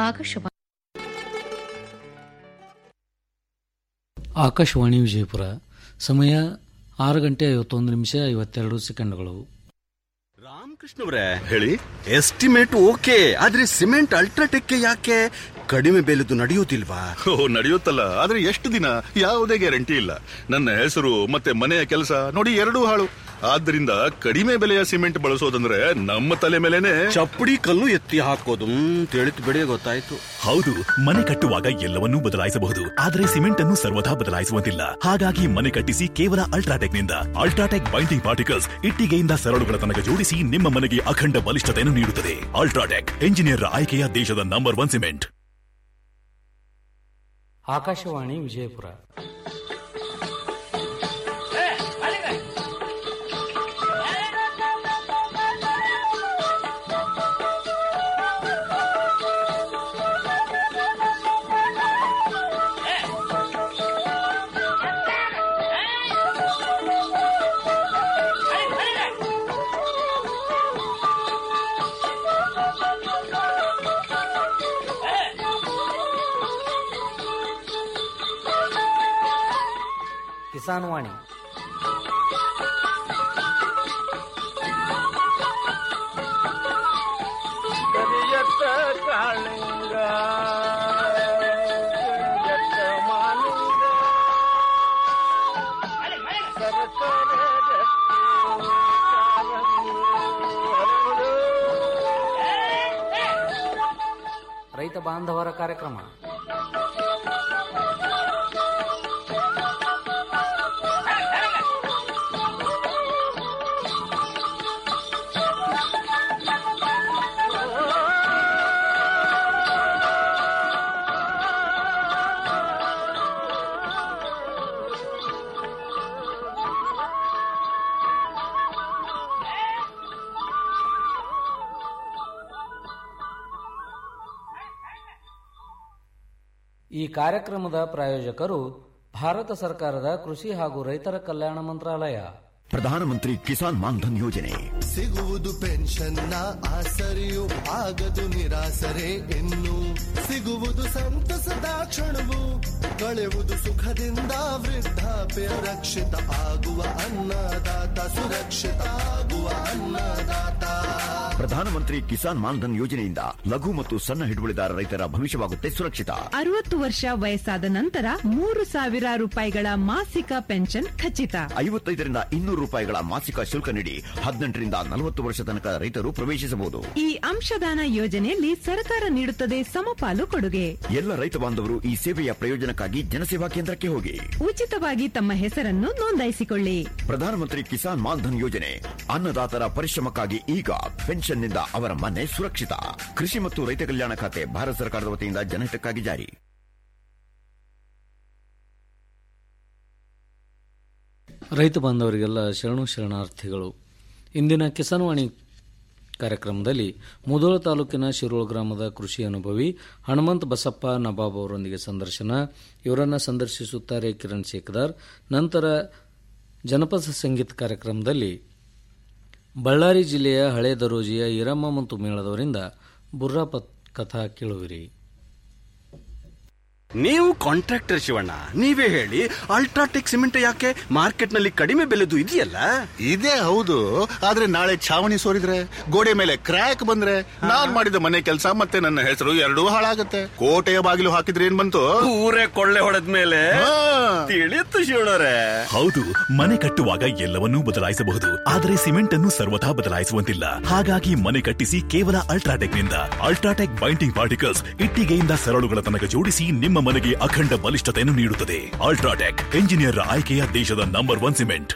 ಆಕಾಶವಾಣಿ ಆಕಾಶವಾಣಿ ವಿಜಯಪುರ ಸಮಯ ಆರು ಗಂಟೆ ಐವತ್ತೊಂದು ನಿಮಿಷ ಐವತ್ತೆರಡು ಸೆಕೆಂಡ್ಗಳು ರಾಮಕೃಷ್ಣವ್ರೆ ಹೇಳಿ ಎಸ್ಟಿಮೇಟ್ ಓಕೆ ಆದ್ರೆ ಸಿಮೆಂಟ್ ಅಲ್ಟ್ರಾಟೆಕ್ ಯಾಕೆ ಕಡಿಮೆ ಬೆಲೆದು ನಡೆಯುವುದಿಲ್ವಾ ಓ ನಡೆಯುತ್ತಲ್ಲ ಆದ್ರೆ ಎಷ್ಟು ದಿನ ಯಾವುದೇ ಗ್ಯಾರಂಟಿ ಇಲ್ಲ ನನ್ನ ಹೆಸರು ಮತ್ತೆ ಮನೆಯ ಕೆಲಸ ನೋಡಿ ಎರಡೂ ಹಾಳು ಆದ್ರಿಂದ ಕಡಿಮೆ ಬೆಲೆಯ ಸಿಮೆಂಟ್ ಬಳಸೋದಂದ್ರೆ ನಮ್ಮ ತಲೆ ಮೇಲೆನೆ ಚಪ್ಪಡಿ ಕಲ್ಲು ಎತ್ತಿ ಹಾಕೋದು ತಿಳಿತು ಬಿಡಿ ಗೊತ್ತಾಯ್ತು ಹೌದು ಮನೆ ಕಟ್ಟುವಾಗ ಎಲ್ಲವನ್ನೂ ಬದಲಾಯಿಸಬಹುದು ಆದರೆ ಸಿಮೆಂಟ್ ಅನ್ನು ಸರ್ವದಾ ಬದಲಾಯಿಸುವಂತಿಲ್ಲ ಹಾಗಾಗಿ ಮನೆ ಕಟ್ಟಿಸಿ ಕೇವಲ ಅಲ್ಟ್ರಾಟೆಕ್ ನಿಂದ ಅಲ್ಟ್ರಾಟೆಕ್ ಬೈಂಡಿಂಗ್ ಪಾರ್ಟಿಕಲ್ಸ್ ಇಟ್ಟಿಗೆಯಿಂದ ಸರಳುಗಳ ತನಕ ಜೋಡಿಸಿ ನಿಮ್ಮ ಮನೆಗೆ ಅಖಂಡ ಬಲಿಷ್ಠತೆಯನ್ನು ನೀಡುತ್ತದೆ ಅಲ್ಟ್ರಾಟೆಕ್ ಎಂಜಿನಿಯರ್ ಆಯ್ಕೆಯ ದೇಶದ number one cement Akashvani Vijayapura Kisan Vani ಕರಿಯತ್ತ ಕಾಳಿಂಗ ಕರಿಯತ್ತ ಮಾಲಿಂಗ ಸರಸರ ರಕ್ತಿ ಕಾರಂಗಿ ಹರಡು. ರೈತ ಬಾಂಧವರ ಕಾರ್ಯಕ್ರಮ ಈ ಕಾರ್ಯಕ್ರಮದ ಪ್ರಾಯೋಜಕರು ಭಾರತ ಸರ್ಕಾರದ ಕೃಷಿ ಹಾಗೂ ರೈತರ ಕಲ್ಯಾಣ ಮಂತ್ರಾಲಯ ಪ್ರಧಾನಮಂತ್ರಿ ಕಿಸಾನ್ ಮಾನ್ಧನ್ ಯೋಜನೆ ಸಿಗುವುದು ಪೆನ್ಷನ್ನ ಆಸರೆಯು ಆಗದು ನಿರಾಸರೆ ಇನ್ನು ಸಿಗುವುದು ಸಂತಸದ ಕ್ಷಣವು ಕಳೆಯುವುದು ಸುಖದಿಂದ ವೃದ್ಧಾಪ್ಯ ರಕ್ಷಿತ ಆಗುವ ಅನ್ನದಾತ ಸುರಕ್ಷಿತ ಆಗುವ ಅನ್ನದಾತ ಪ್ರಧಾನಮಂತ್ರಿ ಕಿಸಾನ್ ಮಾನ್ಧನ್ ಯೋಜನೆಯಿಂದ ಲಘು ಮತ್ತು ಸಣ್ಣ ಹಿಡುವಳಿದಾರ ರೈತರ ಭವಿಷ್ಯವಾಗುತ್ತೆ ಸುರಕ್ಷಿತ ಅರವತ್ತು ವರ್ಷ ವಯಸ್ಸಾದ ನಂತರ ಮೂರು ಸಾವಿರ ರೂಪಾಯಿಗಳ ಮಾಸಿಕ ಪೆನ್ಷನ್ ಖಚಿತ ಐವತ್ತೈದರಿಂದ ಇನ್ನೂರು ರೂಪಾಯಿಗಳ ಮಾಸಿಕ ಶುಲ್ಕ ನೀಡಿ ಹದಿನೆಂಟರಿಂದ ನಲವತ್ತು ವರ್ಷ ತನಕ ರೈತರು ಪ್ರವೇಶಿಸಬಹುದು ಈ ಅಂಶದಾನ ಯೋಜನೆಯಲ್ಲಿ ಸರ್ಕಾರ ನೀಡುತ್ತದೆ ಸಮಪಾಲು ಕೊಡುಗೆ ಎಲ್ಲ ರೈತ ಬಾಂಧವರು ಈ ಸೇವೆಯ ಪ್ರಯೋಜನಕ್ಕಾಗಿ ಜನಸೇವಾ ಕೇಂದ್ರಕ್ಕೆ ಹೋಗಿ ಉಚಿತವಾಗಿ ತಮ್ಮ ಹೆಸರನ್ನು ನೋಂದಾಯಿಸಿಕೊಳ್ಳಿ ಪ್ರಧಾನಮಂತ್ರಿ ಕಿಸಾನ್ ಮಾನ್ಧನ್ ಯೋಜನೆ ಅನ್ನದಾತರ ಪರಿಶ್ರಮಕ್ಕಾಗಿ ಈಗ ಪೆನ್ಷನ್ನಿಂದ ಅವರ ಮನೆ ಸುರಕ್ಷಿತ ಕೃಷಿ ಮತ್ತು ರೈತ ಕಲ್ಯಾಣ ಖಾತೆ ಭಾರತ ಸರ್ಕಾರದ ವತಿಯಿಂದ ಜನಹಿತಕ್ಕಾಗಿ ಜಾರಿ ರೈತ ಬಾಂಧವರಿಗೆಲ್ಲ ಶರಣು ಶರಣಾರ್ಥಿಗಳು ಇಂದಿನ ಕಿಸಾನ್ ವಾಣಿ ಕಾರ್ಯಕ್ರಮದಲ್ಲಿ ಮುದೋಳ ತಾಲೂಕಿನ ಶಿರೋಳ ಗ್ರಾಮದ ಕೃಷಿ ಅನುಭವಿ ಹನುಮಂತ್ ಬಸಪ್ಪ ನವಾಬ್ ಅವರೊಂದಿಗೆ ಸಂದರ್ಶನ ಇವರನ್ನು ಸಂದರ್ಶಿಸುತ್ತಾರೆ ಕಿರಣ್ ಶೇಖದಾರ್ ನಂತರ ಜನಪದ ಸಂಗೀತ ಕಾರ್ಯಕ್ರಮದಲ್ಲಿ ಬಳ್ಳಾರಿ ಜಿಲ್ಲೆಯ ಹಳೆ ದರೋಜಿಯ ಈರಮ್ಮ ಮತ್ತು ಮೇಳದವರಿಂದ ಬುರ್ರಾ ಪತ್ ಕಥಾ ಕೇಳುವಿರಿ ನೀವು ಕಾಂಟ್ರಾಕ್ಟರ್ ಶಿವಣ್ಣ ನೀವೇ ಹೇಳಿ ಅಲ್ಟ್ರಾಟೆಕ್ ಸಿಮೆಂಟ್ ಯಾಕೆ ಮಾರ್ಕೆಟ್ ನಲ್ಲಿ ಕಡಿಮೆ ಬೆಲೆದು ಇದೆಯಲ್ಲ ಇದೇ ಹೌದು ಆದ್ರೆ ನಾಳೆ ಛಾವಣಿ ಸೋರಿದ್ರೆ ಗೋಡೆ ಮೇಲೆ ಕ್ರ್ಯಾಕ್ ಬಂದ್ರೆ ನಾನ್ ಮಾಡಿದ ಮನೆ ಕೆಲಸ ಮತ್ತೆ ನನ್ನ ಹೆಸರು ಎರಡೂ ಹಾಳಾಗತ್ತೆ ಕೋಟೆಯ ಬಾಗಿಲು ಹಾಕಿದ್ರೆ ಏನ್ ಬಂತು ಊರೇ ಕೊಳ್ಳೆ ಹೊಡೆದ ಮೇಲೆ ಹಾ. ತಿಳಿಯುತ್ತು ಶಿವಣ್ಣರೇ ಹೌದು ಮನೆ ಕಟ್ಟುವಾಗ ಎಲ್ಲವನ್ನೂ ಬದಲಾಯಿಸಬಹುದು ಆದರೆ ಸಿಮೆಂಟ್ ಅನ್ನು ಸರ್ವದಾ ಬದಲಾಯಿಸುವಂತಿಲ್ಲ ಹಾಗಾಗಿ ಮನೆ ಕಟ್ಟಿಸಿ ಕೇವಲ ಅಲ್ಟ್ರಾಟೆಕ್ ನಿಂದ ಅಲ್ಟ್ರಾಟೆಕ್ ಬೈಂಡಿಂಗ್ ಪಾರ್ಟಿಕಲ್ಸ್ ಇಟ್ಟಿಗೆಯಿಂದ ಸರಳುಗಳ ತನಕ ಜೋಡಿಸಿ ನಿಮ್ಮ ಮನೆಗೆ ಅಖಂಡ ಬಲಿಷ್ಠತೆಯನ್ನು ನೀಡುತ್ತದೆ ಅಲ್ಟ್ರಾಟೆಕ್ ಎಂಜಿನಿಯರ್ ಆಯ್ಕೆಯ ದೇಶದ ನಂಬರ್ ಒನ್ ಸಿಮೆಂಟ್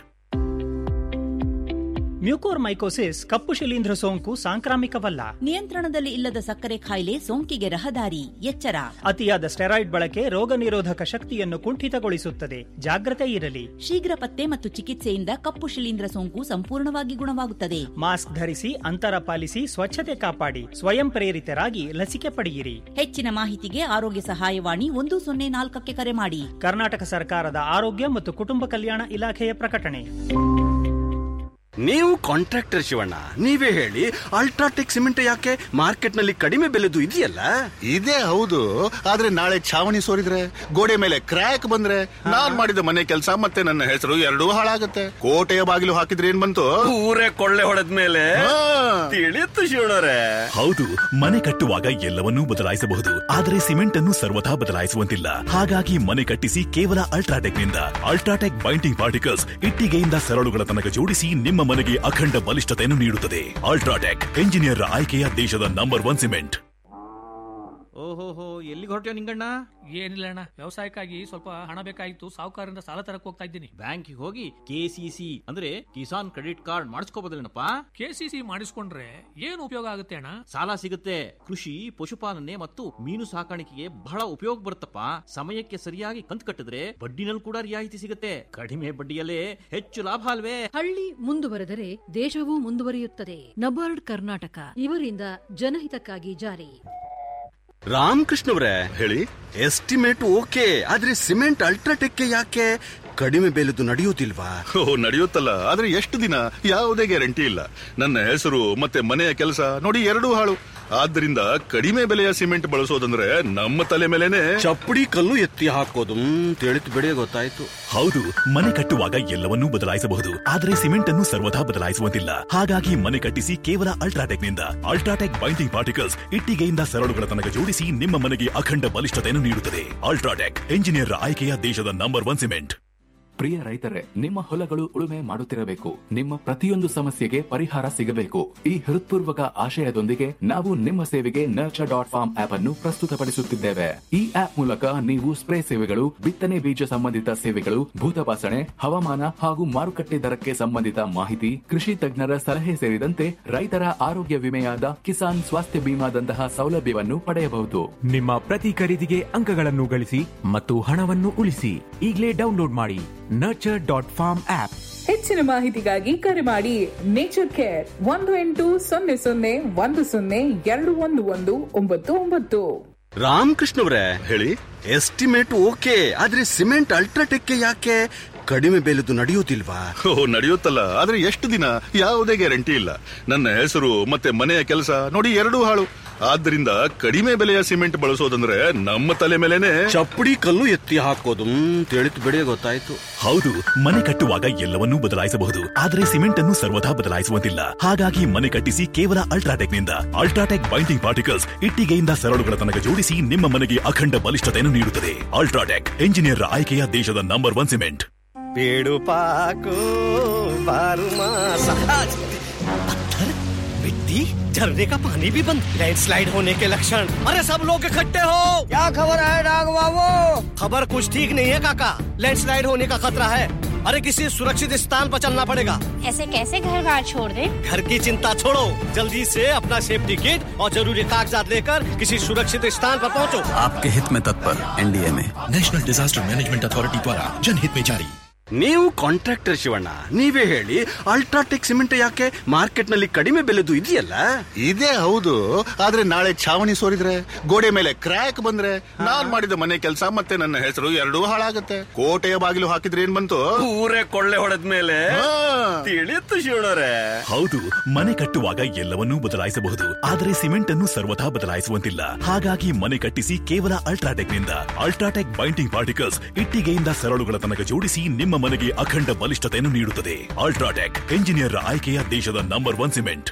ಮ್ಯೂಕೋರ್ಮೈಕೋಸಿಸ್ ಕಪ್ಪು ಶಿಲೀಂಧ್ರ ಸೋಂಕು ಸಾಂಕ್ರಾಮಿಕವಲ್ಲ ನಿಯಂತ್ರಣದಲ್ಲಿ ಇಲ್ಲದ ಸಕ್ಕರೆ ಕಾಯಿಲೆ ಸೋಂಕಿಗೆ ರಹದಾರಿ ಎಚ್ಚರ ಅತಿಯಾದ ಸ್ಟೆರಾಯ್ಡ್ ಬಳಕೆ ರೋಗ ನಿರೋಧಕ ಶಕ್ತಿಯನ್ನು ಕುಂಠಿತಗೊಳಿಸುತ್ತದೆ ಜಾಗ್ರತೆ ಇರಲಿ ಶೀಘ್ರ ಪತ್ತೆ ಮತ್ತು ಚಿಕಿತ್ಸೆಯಿಂದ ಕಪ್ಪು ಶಿಲೀಂಧ್ರ ಸೋಂಕು ಸಂಪೂರ್ಣವಾಗಿ ಗುಣವಾಗುತ್ತದೆ ಮಾಸ್ಕ್ ಧರಿಸಿ ಅಂತರ ಪಾಲಿಸಿ ಸ್ವಚ್ಛತೆ ಕಾಪಾಡಿ ಸ್ವಯಂ ಪ್ರೇರಿತರಾಗಿ ಲಸಿಕೆ ಪಡೆಯಿರಿ ಹೆಚ್ಚಿನ ಮಾಹಿತಿಗೆ ಆರೋಗ್ಯ ಸಹಾಯವಾಣಿ ಒಂದು ಸೊನ್ನೆ ನಾಲ್ಕಕ್ಕೆ ಕರೆ ಮಾಡಿ ಕರ್ನಾಟಕ ಸರ್ಕಾರದ ಆರೋಗ್ಯ ಮತ್ತು ಕುಟುಂಬ ಕಲ್ಯಾಣ ಇಲಾಖೆಯ ಪ್ರಕಟಣೆ ನೀವು ಕಾಂಟ್ರಾಕ್ಟರ್ ಶಿವಣ್ಣ ನೀವೇ ಹೇಳಿ ಅಲ್ಟ್ರಾಟೆಕ್ ಸಿಮೆಂಟ್ ಯಾಕೆ ಮಾರ್ಕೆಟ್ ನಲ್ಲಿ ಕಡಿಮೆ ಬೆಲೆದು ಇದೆಯಲ್ಲ ಇದೇ ಹೌದು ಆದ್ರೆ ನಾಳೆ ಛಾವಣಿ ಸೋರಿದ್ರೆ ಗೋಡೆ ಮೇಲೆ ಕ್ರ್ಯಾಕ್ ಬಂದ್ರೆ ನಾನ್ ಮಾಡಿದ ಮನೆ ಕೆಲಸ ಮತ್ತೆ ನನ್ನ ಹೆಸರು ಎರಡೂ ಹಾಳಾಗತ್ತೆ ಕೋಟೆಯ ಬಾಗಿಲು ಹಾಕಿದ್ರೆ ಏನ್ ಬಂತು ಊರೇ ಕೊಳ್ಳೆ ಹೊಡೆದ ಮೇಲೆ ತಿಳಿಯುತ್ತು ಶಿವಣ್ಣರೇ ಹೌದು ಮನೆ ಕಟ್ಟುವಾಗ ಎಲ್ಲವನ್ನೂ ಬದಲಾಯಿಸಬಹುದು ಆದರೆ ಸಿಮೆಂಟ್ ಅನ್ನು ಸರ್ವಥಾ ಬದಲಾಯಿಸುವಂತಿಲ್ಲ ಹಾಗಾಗಿ ಮನೆ ಕಟ್ಟಿಸಿ ಕೇವಲ ಅಲ್ಟ್ರಾಟೆಕ್ ನಿಂದ ಅಲ್ಟ್ರಾಟೆಕ್ ಬೈಂಡಿಂಗ್ ಪಾರ್ಟಿಕಲ್ಸ್ ಇಟ್ಟಿಗೆಯಿಂದ ಸರಳುಗಳ ತನಕ ಜೋಡಿಸಿ ನಿಮ್ಮ ಮನೆಗೆ ಅಖಂಡ ಬಲಿಷ್ಠತೆಯನ್ನು ನೀಡುತ್ತದೆ ಅಲ್ಟ್ರಾಟೆಕ್ ಎಂಜಿನಿಯರ್ ಆಯ್ಕೆಯ ದೇಶದ ನಂಬರ್ ಒನ್ ಸಿಮೆಂಟ್ ಓಹೋಹೋ ಎಲ್ಲಿಗೆ ಹೊರಟ್ಯೋ ನಿಂಗಣ್ಣ ಏನಿಲ್ಲ ಅಣ್ಣ ವ್ಯವಸಾಯಕ್ಕಾಗಿ ಸ್ವಲ್ಪ ಹಣ ಬೇಕಾಗಿತ್ತು ಸಾಹುಕಾರರಿಂದ ಸಾಲ ತರಕ್ ಹೋಗ್ತಾ ಇದ್ದೀನಿ ಬ್ಯಾಂಕಿಗೆ ಹೋಗಿ ಕೆಸಿಸಿ ಅಂದ್ರೆ ಕಿಸಾನ್ ಕ್ರೆಡಿಟ್ ಕಾರ್ಡ್ ಮಾಡಿಸ್ಕೋಬೋದಲ್ಲೇನಪ್ಪ ಕೆಸಿಸಿ ಮಾಡಿಸ್ಕೊಂಡ್ರೆ ಏನು ಉಪಯೋಗ ಆಗುತ್ತೆ ಅಣ್ಣ ಸಾಲ ಸಿಗುತ್ತೆ ಕೃಷಿ ಪಶುಪಾಲನೆ ಮತ್ತು ಮೀನು ಸಾಕಾಣಿಕೆಗೆ ಬಹಳ ಉಪಯೋಗ ಬರುತ್ತಪ್ಪ ಸಮಯಕ್ಕೆ ಸರಿಯಾಗಿ ಕಂತು ಕಟ್ಟಿದ್ರೆ ಬಡ್ಡಿನಲ್ಲಿ ಕೂಡ ರಿಯಾಯಿತಿ ಸಿಗುತ್ತೆ ಕಡಿಮೆ ಬಡ್ಡಿಯಲ್ಲೇ ಹೆಚ್ಚು ಲಾಭ ಅಲ್ವೇ ಹಳ್ಳಿ ಮುಂದುವರೆದರೆ ದೇಶವೂ ಮುಂದುವರಿಯುತ್ತದೆ ನಬಾರ್ಡ್ ಕರ್ನಾಟಕ ಇವರಿಂದ ಜನಹಿತಕ್ಕಾಗಿ ಜಾರಿ ರಾಮಕೃಷ್ಣವ್ರೆ ಹೇಳಿ ಎಸ್ಟಿಮೇಟ್ ಓಕೆ ಆದ್ರೆ ಸಿಮೆಂಟ್ ಅಲ್ಟ್ರಾಟೆಕ್ ಯಾಕೆ ಕಡಿಮೆ ಬೆಲೆದು ನಡೆಯುವುದಿಲ್ವಾ ಓ ನಡೆಯುತ್ತಲ್ಲ ಆದ್ರೆ ಎಷ್ಟು ದಿನ ಯಾವುದೇ ಗ್ಯಾರಂಟಿ ಇಲ್ಲ ನನ್ನ ಹೆಸರು ಮತ್ತೆ ಮನೆಯ ಕೆಲಸ ನೋಡಿ ಎರಡೂ ಹಾಳು ಆದ್ರಿಂದ ಕಡಿಮೆ ಬೆಲೆಯ ಸಿಮೆಂಟ್ ಬಳಸೋದಂದ್ರೆ ನಮ್ಮ ತಲೆ ಮೇಲೆನೆ ಚಪ್ಪಡಿ ಕಲ್ಲು ಎತ್ತಿ ಹಾಕೋದು ತಿಳಿತು ಬಿಡಿ ಗೊತ್ತಾಯ್ತು ಹೌದು ಮನೆ ಕಟ್ಟುವಾಗ ಎಲ್ಲವನ್ನೂ ಬದಲಾಯಿಸಬಹುದು ಆದರೆ ಸಿಮೆಂಟ್ ಅನ್ನು ಸರ್ವಥಾ ಬದಲಾಯಿಸುವಂತಿಲ್ಲ ಹಾಗಾಗಿ ಮನೆ ಕಟ್ಟಿಸಿ ಕೇವಲ ಅಲ್ಟ್ರಾಟೆಕ್ ನಿಂದ ಅಲ್ಟ್ರಾಟೆಕ್ ಬೈಂಡಿಂಗ್ ಪಾರ್ಟಿಕಲ್ಸ್ ಇಟ್ಟಿಗೆಯಿಂದ ಸರಳುಗಳ ತನಕ ಜೋಡಿಸಿ ನಿಮ್ಮ ಮನೆಗೆ ಅಖಂಡ ಬಲಿಷ್ಠತೆಯನ್ನು ನೀಡುತ್ತದೆ ಅಲ್ಟ್ರಾಟೆಕ್ ಎಂಜಿನಿಯರ್ ಆಯ್ಕೆಯ ದೇಶದ ನಂಬರ್ ಒನ್ ಸಿಮೆಂಟ್ ಪ್ರಿಯ ರೈತರೇ ನಿಮ್ಮ ಹೊಲಗಳು ಉಳುಮೆ ಮಾಡುತ್ತಿರಬೇಕು ನಿಮ್ಮ ಪ್ರತಿಯೊಂದು ಸಮಸ್ಯೆಗೆ ಪರಿಹಾರ ಸಿಗಬೇಕು ಈ ಹೃತ್ಪೂರ್ವಕ ಆಶಯದೊಂದಿಗೆ ನಾವು ನಿಮ್ಮ ಸೇವೆಗೆ ನರ್ಚರ್ ಡಾಟ್ ಫಾರ್ಮ್ ಆಪ್ ಅನ್ನು ಪ್ರಸ್ತುತಪಡಿಸುತ್ತಿದ್ದೇವೆ ಈ ಆಪ್ ಮೂಲಕ ನೀವು ಸ್ಪ್ರೇ ಸೇವೆಗಳು ಬಿತ್ತನೆ ಬೀಜ ಸಂಬಂಧಿತ ಸೇವೆಗಳು ಭೂತಪಾಸಣೆ ಹವಾಮಾನ ಹಾಗೂ ಮಾರುಕಟ್ಟೆ ದರಕ್ಕೆ ಸಂಬಂಧಿತ ಮಾಹಿತಿ ಕೃಷಿ ತಜ್ಞರ ಸಲಹೆ ಸೇರಿದಂತೆ ರೈತರ ಆರೋಗ್ಯ ವಿಮೆಯಾದ ಕಿಸಾನ್ ಸ್ವಾಸ್ಥ್ಯ ಬಿಮಾದಂತಹ ಸೌಲಭ್ಯವನ್ನು ಪಡೆಯಬಹುದು ನಿಮ್ಮ ಪ್ರತಿ ಖರೀದಿಗೆ ಅಂಕಗಳನ್ನು ಗಳಿಸಿ ಮತ್ತು ಹಣವನ್ನು ಉಳಿಸಿ ಈಗಲೇ ಡೌನ್ಲೋಡ್ ಮಾಡಿ ನರ್ಚರ್ ಡಾಟ್ ಫಾರ್ಮ್ ಆಪ್ ಹೆಚ್ಚಿನ ಮಾಹಿತಿಗಾಗಿ ಕರೆ ಮಾಡಿ ನೇಚರ್ ಕೇರ್ ಒಂದು ಎಂಟು ಸೊನ್ನೆ ಸೊನ್ನೆ ಒಂದು ಸೊನ್ನೆ ಎರಡು ಒಂದು ಒಂದು ಒಂಬತ್ತು ಒಂಬತ್ತು ರಾಮಕೃಷ್ಣವ್ರೆ ಹೇಳಿ ಎಸ್ಟಿಮೇಟ್ ಓಕೆ ಆದ್ರೆ ಸಿಮೆಂಟ್ ಅಲ್ಟ್ರಾಟೆಕ್ ಯಾಕೆ ಕಡಿಮೆ ಬೆಲೆದು ನಡೆಯುವುದಿಲ್ವಾ ಓ ನಡೆಯುತ್ತಲ್ಲ ಆದ್ರೆ ಎಷ್ಟು ದಿನ ಯಾವುದೇ ಗ್ಯಾರಂಟಿ ಇಲ್ಲ ನನ್ನ ಹೆಸರು ಮತ್ತೆ ಮನೆಯ ಕೆಲಸ ನೋಡಿ ಎರಡೂ ಹಾಳು ಆದ್ರಿಂದ ಕಡಿಮೆ ಬೆಲೆಯ ಸಿಮೆಂಟ್ ಬಳಸೋದಂದ್ರೆ ನಮ್ಮ ತಲೆ ಮೇಲೆನೆ ಚಪ್ಪಡಿ ಕಲ್ಲು ಎತ್ತಿ ಹಾಕೋದು ತಿಳಿತು ಬಿಡಿ ಗೊತ್ತಾಯ್ತು ಹೌದು ಮನೆ ಕಟ್ಟುವಾಗ ಎಲ್ಲವನ್ನೂ ಬದಲಾಯಿಸಬಹುದು ಆದರೆ ಸಿಮೆಂಟ್ ಅನ್ನು ಸರ್ವಥಾ ಬದಲಾಯಿಸುವಂತಿಲ್ಲ ಹಾಗಾಗಿ ಮನೆ ಕಟ್ಟಿಸಿ ಕೇವಲ ಅಲ್ಟ್ರಾಟೆಕ್ ನಿಂದ ಅಲ್ಟ್ರಾಟೆಕ್ ಬೈಂಡಿಂಗ್ ಪಾರ್ಟಿಕಲ್ಸ್ ಇಟ್ಟಿಗೆಯಿಂದ ಸರಳುಗಳ ತನಕ ಜೋಡಿಸಿ ನಿಮ್ಮ ಮನೆಗೆ ಅಖಂಡ ಬಲಿಷ್ಠತೆಯನ್ನು ನೀಡುತ್ತದೆ ಅಲ್ಟ್ರಾಟೆಕ್ ಎಂಜಿನಿಯರ್ ಆಯ್ಕೆಯ ದೇಶದ ನಂಬರ್ ಒನ್ ಸಿಮೆಂಟ್ पेड़ पाको बारू मासा पत्थर मिट्टी झरने का पानी भी बंद लैंडस्लाइड होने के लक्षण अरे सब लोग इकट्ठे हो क्या खबर है डाग बाबू खबर कुछ ठीक नहीं है काका लैंडस्लाइड होने का खतरा है अरे किसी सुरक्षित स्थान पर चलना पड़ेगा ऐसे कैसे घर बार छोड़ दे घर की चिंता छोड़ो जल्दी से अपना सेफ्टी किट और जरूरी कागजात लेकर किसी सुरक्षित स्थान पर पहुंचो आपके हित में तत्पर एनडीए में नेशनल डिजास्टर मैनेजमेंट अथॉरिटी द्वारा जनहित में जारी ನೀವು ಕಾಂಟ್ರಾಕ್ಟರ್ ಶಿವಣ್ಣ ನೀವೇ ಹೇಳಿ ಅಲ್ಟ್ರಾಟೆಕ್ ಸಿಮೆಂಟ್ ಯಾಕೆ ಮಾರ್ಕೆಟ್ ನಲ್ಲಿ ಕಡಿಮೆ ಬೆಲೆದು ಇದೆಯಲ್ಲ ಇದೇ ಹೌದು ಆದ್ರೆ ನಾಳೆ ಛಾವಣಿ ಸೋರಿದ್ರೆ ಗೋಡೆ ಮೇಲೆ ಕ್ರ್ಯಾಕ್ ಬಂದ್ರೆ ನಾನ್ ಮಾಡಿದ ಮನೆ ಕೆಲಸ ಮತ್ತೆ ನನ್ನ ಹೆಸರು ಎರಡೂ ಹಾಳಾಗತ್ತೆ ಕೋಟೆಯ ಬಾಗಿಲು ಹಾಕಿದ್ರೆ ಏನ್ ಬಂತು ಊರೇ ಕೊಳ್ಳೆ ಹೊಡೆದ ಮೇಲೆ ತಿಳಿಯುತ್ತು ಶಿವಣ್ಣರೇ ಹೌದು ಮನೆ ಕಟ್ಟುವಾಗ ಎಲ್ಲವನ್ನೂ ಬದಲಾಯಿಸಬಹುದು ಆದರೆ ಸಿಮೆಂಟ್ ಅನ್ನು ಸರ್ವಥಾ ಬದಲಾಯಿಸುವಂತಿಲ್ಲ ಹಾಗಾಗಿ ಮನೆ ಕಟ್ಟಿಸಿ ಕೇವಲ ಅಲ್ಟ್ರಾಟೆಕ್ ನಿಂದ ಅಲ್ಟ್ರಾಟೆಕ್ ಬೈಂಡಿಂಗ್ ಪಾರ್ಟಿಕಲ್ಸ್ ಇಟ್ಟಿಗೆಯಿಂದ ಸರಳುಗಳ ತನಕ ಜೋಡಿಸಿ ನಿಮ್ಮ ಮನೆಗೆ ಅಖಂಡ ಬಲಿಷ್ಠತೆಯನ್ನು ನೀಡುತ್ತದೆ ಅಲ್ಟ್ರಾಟೆಕ್ ಎಂಜಿನಿಯರ್ ಆಯ್ಕೆಯ ದೇಶದ ನಂಬರ್ ಒನ್ ಸಿಮೆಂಟ್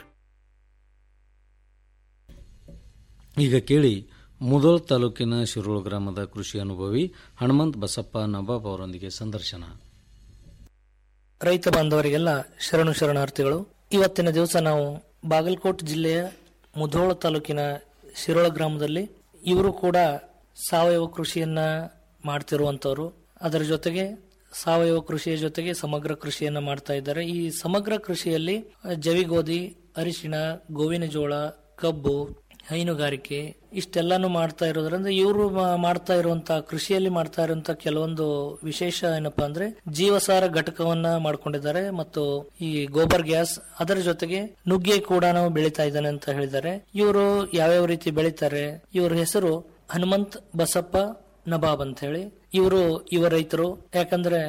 ಈಗ ಕೇಳಿ ಮುದೋಳ್ ತಾಲೂಕಿನ ಶಿರೋಳು ಗ್ರಾಮದ ಕೃಷಿ ಅನುಭವಿ ಹನುಮಂತ್ ಬಸಪ್ಪ ನವಾಬ್ ಅವರೊಂದಿಗೆ ಸಂದರ್ಶನ ರೈತ ಬಾಂಧವರಿಗೆಲ್ಲ ಶರಣು ಶರಣಾರ್ಥಿಗಳು ಇವತ್ತಿನ ದಿವಸ ನಾವು ಬಾಗಲಕೋಟೆ ಜಿಲ್ಲೆಯ ಮುಧೋಳ ತಾಲೂಕಿನ ಶಿರೋಳ ಗ್ರಾಮದಲ್ಲಿ ಇವರು ಕೂಡ ಸಾವಯವ ಕೃಷಿಯನ್ನ ಮಾಡ್ತಿರುವಂತವರು ಅದರ ಜೊತೆಗೆ ಸಾವಯವ ಕೃಷಿಯ ಜೊತೆಗೆ ಸಮಗ್ರ ಕೃಷಿಯನ್ನ ಮಾಡ್ತಾ ಇದ್ದಾರೆ ಈ ಸಮಗ್ರ ಕೃಷಿಯಲ್ಲಿ ಜವಿಗೋಧಿ ಅರಿಶಿಣ ಗೋವಿನ ಜೋಳ ಕಬ್ಬು ಹೈನುಗಾರಿಕೆ ಇಷ್ಟೆಲ್ಲಾನು ಮಾಡ್ತಾ ಇರೋದ್ರಿಂದ ಇವರು ಮಾಡ್ತಾ ಇರುವಂತ ಕೃಷಿಯಲ್ಲಿ ಮಾಡ್ತಾ ಇರುವಂತ ಕೆಲವೊಂದು ವಿಶೇಷ ಏನಪ್ಪಾ ಅಂದ್ರೆ ಜೀವಸಾರ ಘಟಕವನ್ನ ಮಾಡ್ಕೊಂಡಿದ್ದಾರೆ ಮತ್ತು ಈ ಗೋಬರ್ ಗ್ಯಾಸ್ ಅದರ ಜೊತೆಗೆ ನುಗ್ಗೆ ಕೂಡ ನಾವು ಬೆಳೀತಾ ಇದ್ದಾನೆ ಅಂತ ಹೇಳಿದ್ದಾರೆ ಇವರು ಯಾವ್ಯಾವ ರೀತಿ ಬೆಳೀತಾರೆ ಇವ್ರ ಹೆಸರು ಹನುಮಂತ್ ಬಸಪ್ಪ ನವಾಬ್ ಅಂತ ಹೇಳಿ ಇವರು ಯುವ ರೈತರು ಯಾಕಂದ್ರೆ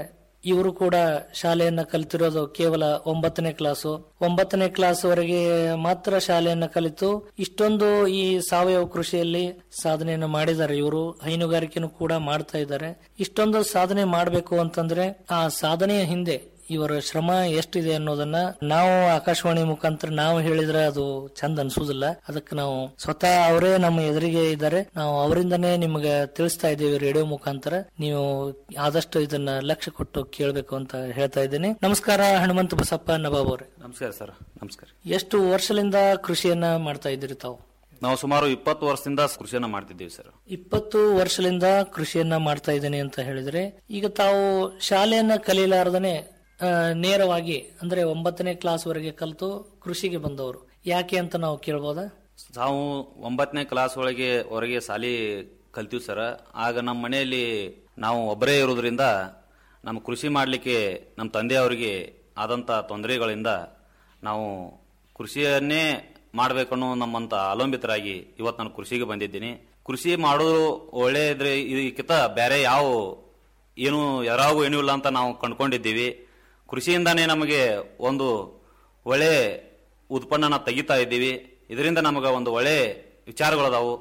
ಇವರು ಕೂಡ ಶಾಲೆಯನ್ನ ಕಲಿತಿರೋದು ಕೇವಲ ಒಂಬತ್ತನೇ ಕ್ಲಾಸು ಒಂಬತ್ತನೇ ಕ್ಲಾಸ್ ವರೆಗೆ ಮಾತ್ರ ಶಾಲೆಯನ್ನ ಕಲಿತು ಇಷ್ಟೊಂದು ಈ ಸಾವಯವ ಕೃಷಿಯಲ್ಲಿ ಸಾಧನೆಯನ್ನು ಮಾಡಿದ್ದಾರೆ ಇವರು ಹೈನುಗಾರಿಕೆನೂ ಕೂಡ ಮಾಡ್ತಾ ಇದ್ದಾರೆ ಇಷ್ಟೊಂದು ಸಾಧನೆ ಮಾಡಬೇಕು ಅಂತಂದ್ರೆ ಆ ಸಾಧನೆಯ ಹಿಂದೆ ಇವರ ಶ್ರಮ ಎಷ್ಟಿದೆ ಅನ್ನೋದನ್ನ ನಾವು ಆಕಾಶವಾಣಿ ಮುಖಾಂತರ ನಾವು ಹೇಳಿದ್ರೆ ಅದು ಚಂದ ಅನ್ಸುದಿಲ್ಲ ಅದಕ್ಕೆ ನಾವು ಸ್ವತಃ ಅವರೇ ನಮ್ಮ ಎದುರಿಗೆ ಇದ್ದಾರೆ ನಾವು ಅವರಿಂದನೇ ನಿಮ್ಗೆ ತಿಳಿಸ್ತಾ ಇದ್ದೀವಿ ರೇಡಿಯೋ ಮುಖಾಂತರ ನೀವು ಆದಷ್ಟು ಇದನ್ನ ಲಕ್ಷ್ಯ ಕೊಟ್ಟು ಕೇಳಬೇಕು ಅಂತ ಹೇಳ್ತಾ ಇದ್ದೀನಿ ನಮಸ್ಕಾರ ಹನುಮಂತ ಬಸಪ್ಪ ನವಾಬ್ ಅವರೇ ನಮಸ್ಕಾರ ಸರ್ ನಮಸ್ಕಾರ ಎಷ್ಟು ವರ್ಷದಿಂದ ಕೃಷಿಯನ್ನ ಮಾಡ್ತಾ ಇದ್ದೀರಿ ತಾವು ನಾವು ಸುಮಾರು ಇಪ್ಪತ್ತು ವರ್ಷದಿಂದ ಕೃಷಿಯನ್ನ ಮಾಡ್ತಿದ್ದೀವಿ ಸರ್ ಇಪ್ಪತ್ತು ವರ್ಷದಿಂದ ಕೃಷಿಯನ್ನ ಮಾಡ್ತಾ ಇದ್ದೇನೆ ಅಂತ ಹೇಳಿದ್ರೆ ಈಗ ತಾವು ಶಾಲೆಯನ್ನ ಕಲೀಲಾರ್ದನೆ ಆ, ನೇರವಾಗಿ ಅಂದ್ರೆ ಒಂಬತ್ತನೇ ಕ್ಲಾಸ್ ವರೆಗೆ ಕಲಿತು ಕೃಷಿಗೆ ಬಂದವರು ಯಾಕೆ ಅಂತ ನಾವು ಕೇಳ್ಬೋದಾ ನಾವು ಒಂಬತ್ತನೇ ಕ್ಲಾಸ್ ಒಳಗೆ ಹೊರಗೆ ಸಾಲಿ ಕಲ್ತೀವಿ ಸರ್ ಆಗ ನಮ್ಮ ಮನೆಯಲ್ಲಿ ನಾವು ಒಬ್ಬರೇ ಇರೋದ್ರಿಂದ ನಮ್ಮ ಕೃಷಿ ಮಾಡಲಿಕ್ಕೆ ನಮ್ಮ ತಂದೆಯವರಿಗೆ ಆದಂಥ ತೊಂದರೆಗಳಿಂದ ನಾವು ಕೃಷಿಯನ್ನೇ ಮಾಡಬೇಕನ್ನೋ ನಮ್ಮಂತ ಅವಲಂಬಿತರಾಗಿ ಇವತ್ತು ನಾನು ಕೃಷಿಗೆ ಬಂದಿದ್ದೀನಿ ಕೃಷಿ ಮಾಡೋದು ಒಳ್ಳೆಯದ್ರೆ ಇದಕ್ಕಿಂತ ಬೇರೆ ಯಾವ ಏನು ಯಾರಾಗೂ ಏನೂ ಇಲ್ಲ ಅಂತ ನಾವು ಕಂಡ್ಕೊಂಡಿದ್ದೀವಿ ಕೃಷಿಯಿಂದಾನೇ ನಮಗೆ ಒಂದು ಒಳ್ಳೆ ಉತ್ಪನ್ನನ ತೆಗಿತಾ ಇದ್ದೀವಿ ಇದರಿಂದ ನಮಗೆ ಒಂದು ಒಳ್ಳೆ ವಿಚಾರಗಳದಾವು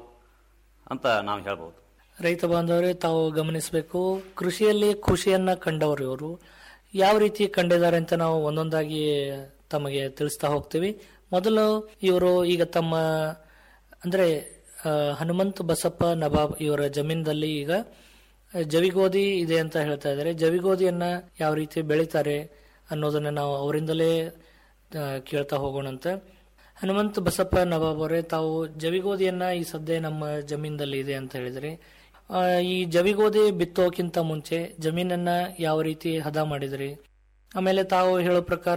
ಅಂತ ನಾವು ಹೇಳ್ಬೋದು ರೈತ ಬಾಂಧವರೇ ತಾವು ಗಮನಿಸಬೇಕು ಕೃಷಿಯಲ್ಲಿ ಖುಷಿಯನ್ನ ಕಂಡವರು ಇವರು ಯಾವ ರೀತಿ ಕಂಡಿದ್ದಾರೆ ಅಂತ ನಾವು ಒಂದೊಂದಾಗಿ ತಮಗೆ ತಿಳಿಸ್ತಾ ಹೋಗ್ತೀವಿ ಮೊದಲು ಇವರು ಈಗ ತಮ್ಮ ಅಂದ್ರೆ ಆ, ಹನುಮಂತ ಬಸಪ್ಪ ನವಾಬ್ ಇವರ ಜಮೀನದಲ್ಲಿ ಈಗ ಜವಿಗೋಧಿ ಇದೆ ಅಂತ ಹೇಳ್ತಾ ಇದ್ದಾರೆ ಜವಿಗೋಧಿಯನ್ನ ಯಾವ ರೀತಿ ಬೆಳಿತಾರೆ ಅನ್ನೋದನ್ನ ನಾವು ಅವರಿಂದಲೇ ಆ, ಕೇಳ್ತಾ ಹೋಗೋಣಂತೆ ಹನುಮಂತ ಬಸಪ್ಪ ನವಾಬ್ ಅವರೇ ತಾವು ಜವಿಗೋಧಿಯನ್ನ ಈ ಸದ್ಯ ನಮ್ಮ ಜಮೀನದಲ್ಲಿ ಇದೆ ಅಂತ ಹೇಳಿದ್ರಿ ಆ, ಈ ಜವಿಗೋಧಿ ಬಿತ್ತೋಕ್ಕಿಂತ ಮುಂಚೆ ಜಮೀನನ್ನ ಯಾವ ರೀತಿ ಹದ ಮಾಡಿದ್ರಿ ಆಮೇಲೆ ತಾವು ಹೇಳೋ ಪ್ರಕಾರ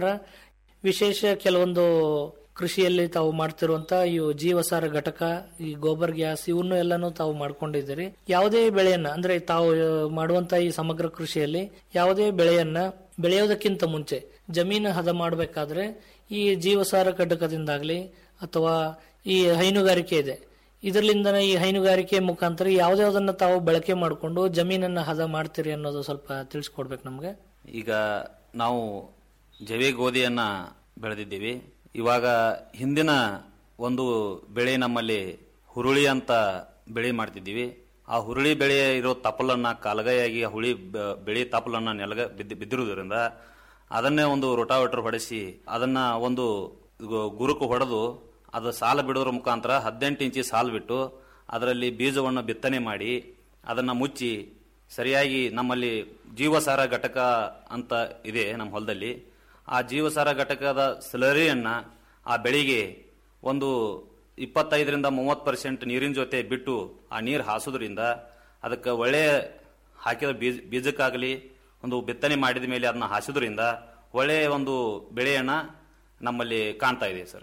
ವಿಶೇಷ ಕೆಲವೊಂದು ಕೃಷಿಯಲ್ಲಿ ತಾವು ಮಾಡ್ತಿರುವಂತ ಇವು ಜೀವಸಾರ ಘಟಕ ಈ ಗೋಬರ್ ಗ್ಯಾಸ್ ಇವನ್ನು ಎಲ್ಲಾನು ತಾವು ಮಾಡ್ಕೊಂಡಿದ್ದೀರಿ ಯಾವುದೇ ಬೆಳೆಯನ್ನ ಅಂದ್ರೆ ತಾವು ಆ, ಮಾಡುವಂತ ಈ ಸಮಗ್ರ ಕೃಷಿಯಲ್ಲಿ ಯಾವುದೇ ಬೆಳೆಯನ್ನ ಬೆಳೆಯೋದಕ್ಕಿಂತ ಮುಂಚೆ ಜಮೀನು ಹದ ಮಾಡಬೇಕಾದ್ರೆ ಈ ಜೀವಸಾರ ಘಟಕದಿಂದಾಗ್ಲಿ ಅಥವಾ ಈ ಹೈನುಗಾರಿಕೆ ಇದೆ ಇದರಲಿಂದ ಈ ಹೈನುಗಾರಿಕೆ ಮುಖಾಂತರ ಯಾವ್ದಾವ್ದನ್ನ ತಾವು ಬಳಕೆ ಮಾಡಿಕೊಂಡು ಜಮೀನನ್ನ ಹದ ಮಾಡ್ತೀರಿ ಅನ್ನೋದು ಸ್ವಲ್ಪ ತಿಳಿಸ್ಕೊಡ್ಬೇಕು ನಮ್ಗೆ ಈಗ ನಾವು ಜವೆ ಗೋಧಿಯನ್ನ ಬೆಳೆದಿದ್ದೀವಿ ಇವಾಗ ಹಿಂದಿನ ಒಂದು ಬೆಳೆ ನಮ್ಮಲ್ಲಿ ಹುರುಳಿ ಅಂತ ಬೆಳೆ ಮಾಡ್ತಿದ್ದೀವಿ ಆ ಹುರುಳಿ ಬೆಳೆ ಇರೋ ತಪ್ಪಲನ್ನ ಕಾಲಗಾಯಾಗಿ ಆ ಹುಳಿ ಬ- ಬೆಳೆ ತಪ್ಪಲನ್ನ ನೆಲಗ ಬಿದ್ದ ಬಿದ್ದಿರುವುದರಿಂದ ಅದನ್ನೇ ಒಂದು ರೋಟಾವೇಟರ್ ಹೊಡೆಸಿ ಅದನ್ನ ಒಂದು ಗು- ಗುರುಕು ಹೊಡೆದು ಅದು ಸಾಲ ಬಿಡೋದ್ರ ಮುಖಾಂತರ ಹದಿನೆಂಟು ಇಂಚಿ ಸಾಲು ಬಿಟ್ಟು ಅದರಲ್ಲಿ ಬೀಜವನ್ನು ಬಿತ್ತನೆ ಮಾಡಿ ಅದನ್ನ ಮುಚ್ಚಿ ಸರಿಯಾಗಿ ನಮ್ಮಲ್ಲಿ ಜೀವಸಾರ ಘಟಕ ಅಂತ ಇದೆ ನಮ್ಮ ಹೊಲದಲ್ಲಿ ಆ ಜೀವಸಾರ ಘಟಕದ ಸ್ಲರಿಯನ್ನ ಆ ಬೆಳೆಗೆ ಒಂದು ಇಪ್ಪತ್ತೈದರಿಂದ ಮೂವತ್ತು ಪರ್ಸೆಂಟ್ ನೀರಿನ ಜೊತೆ ಬಿಟ್ಟು ಆ ನೀರು ಹಾಸೋದ್ರಿಂದ ಅದಕ್ಕೆ ಒಳ್ಳೆ ಹಾಕಿದ ಬೀಜ ಬೀಜಕ್ಕಾಗಲಿ ಒಂದು ಬಿತ್ತನೆ ಮಾಡಿದ ಮೇಲೆ ಅದನ್ನ ಹಾಸಿದ್ರಿಂದ ಒಳ್ಳೆಯ ಒಂದು ಬೆಳೆಯನ್ನ ನಮ್ಮಲ್ಲಿ ಕಾಣ್ತಾ ಇದೆ ಸರ್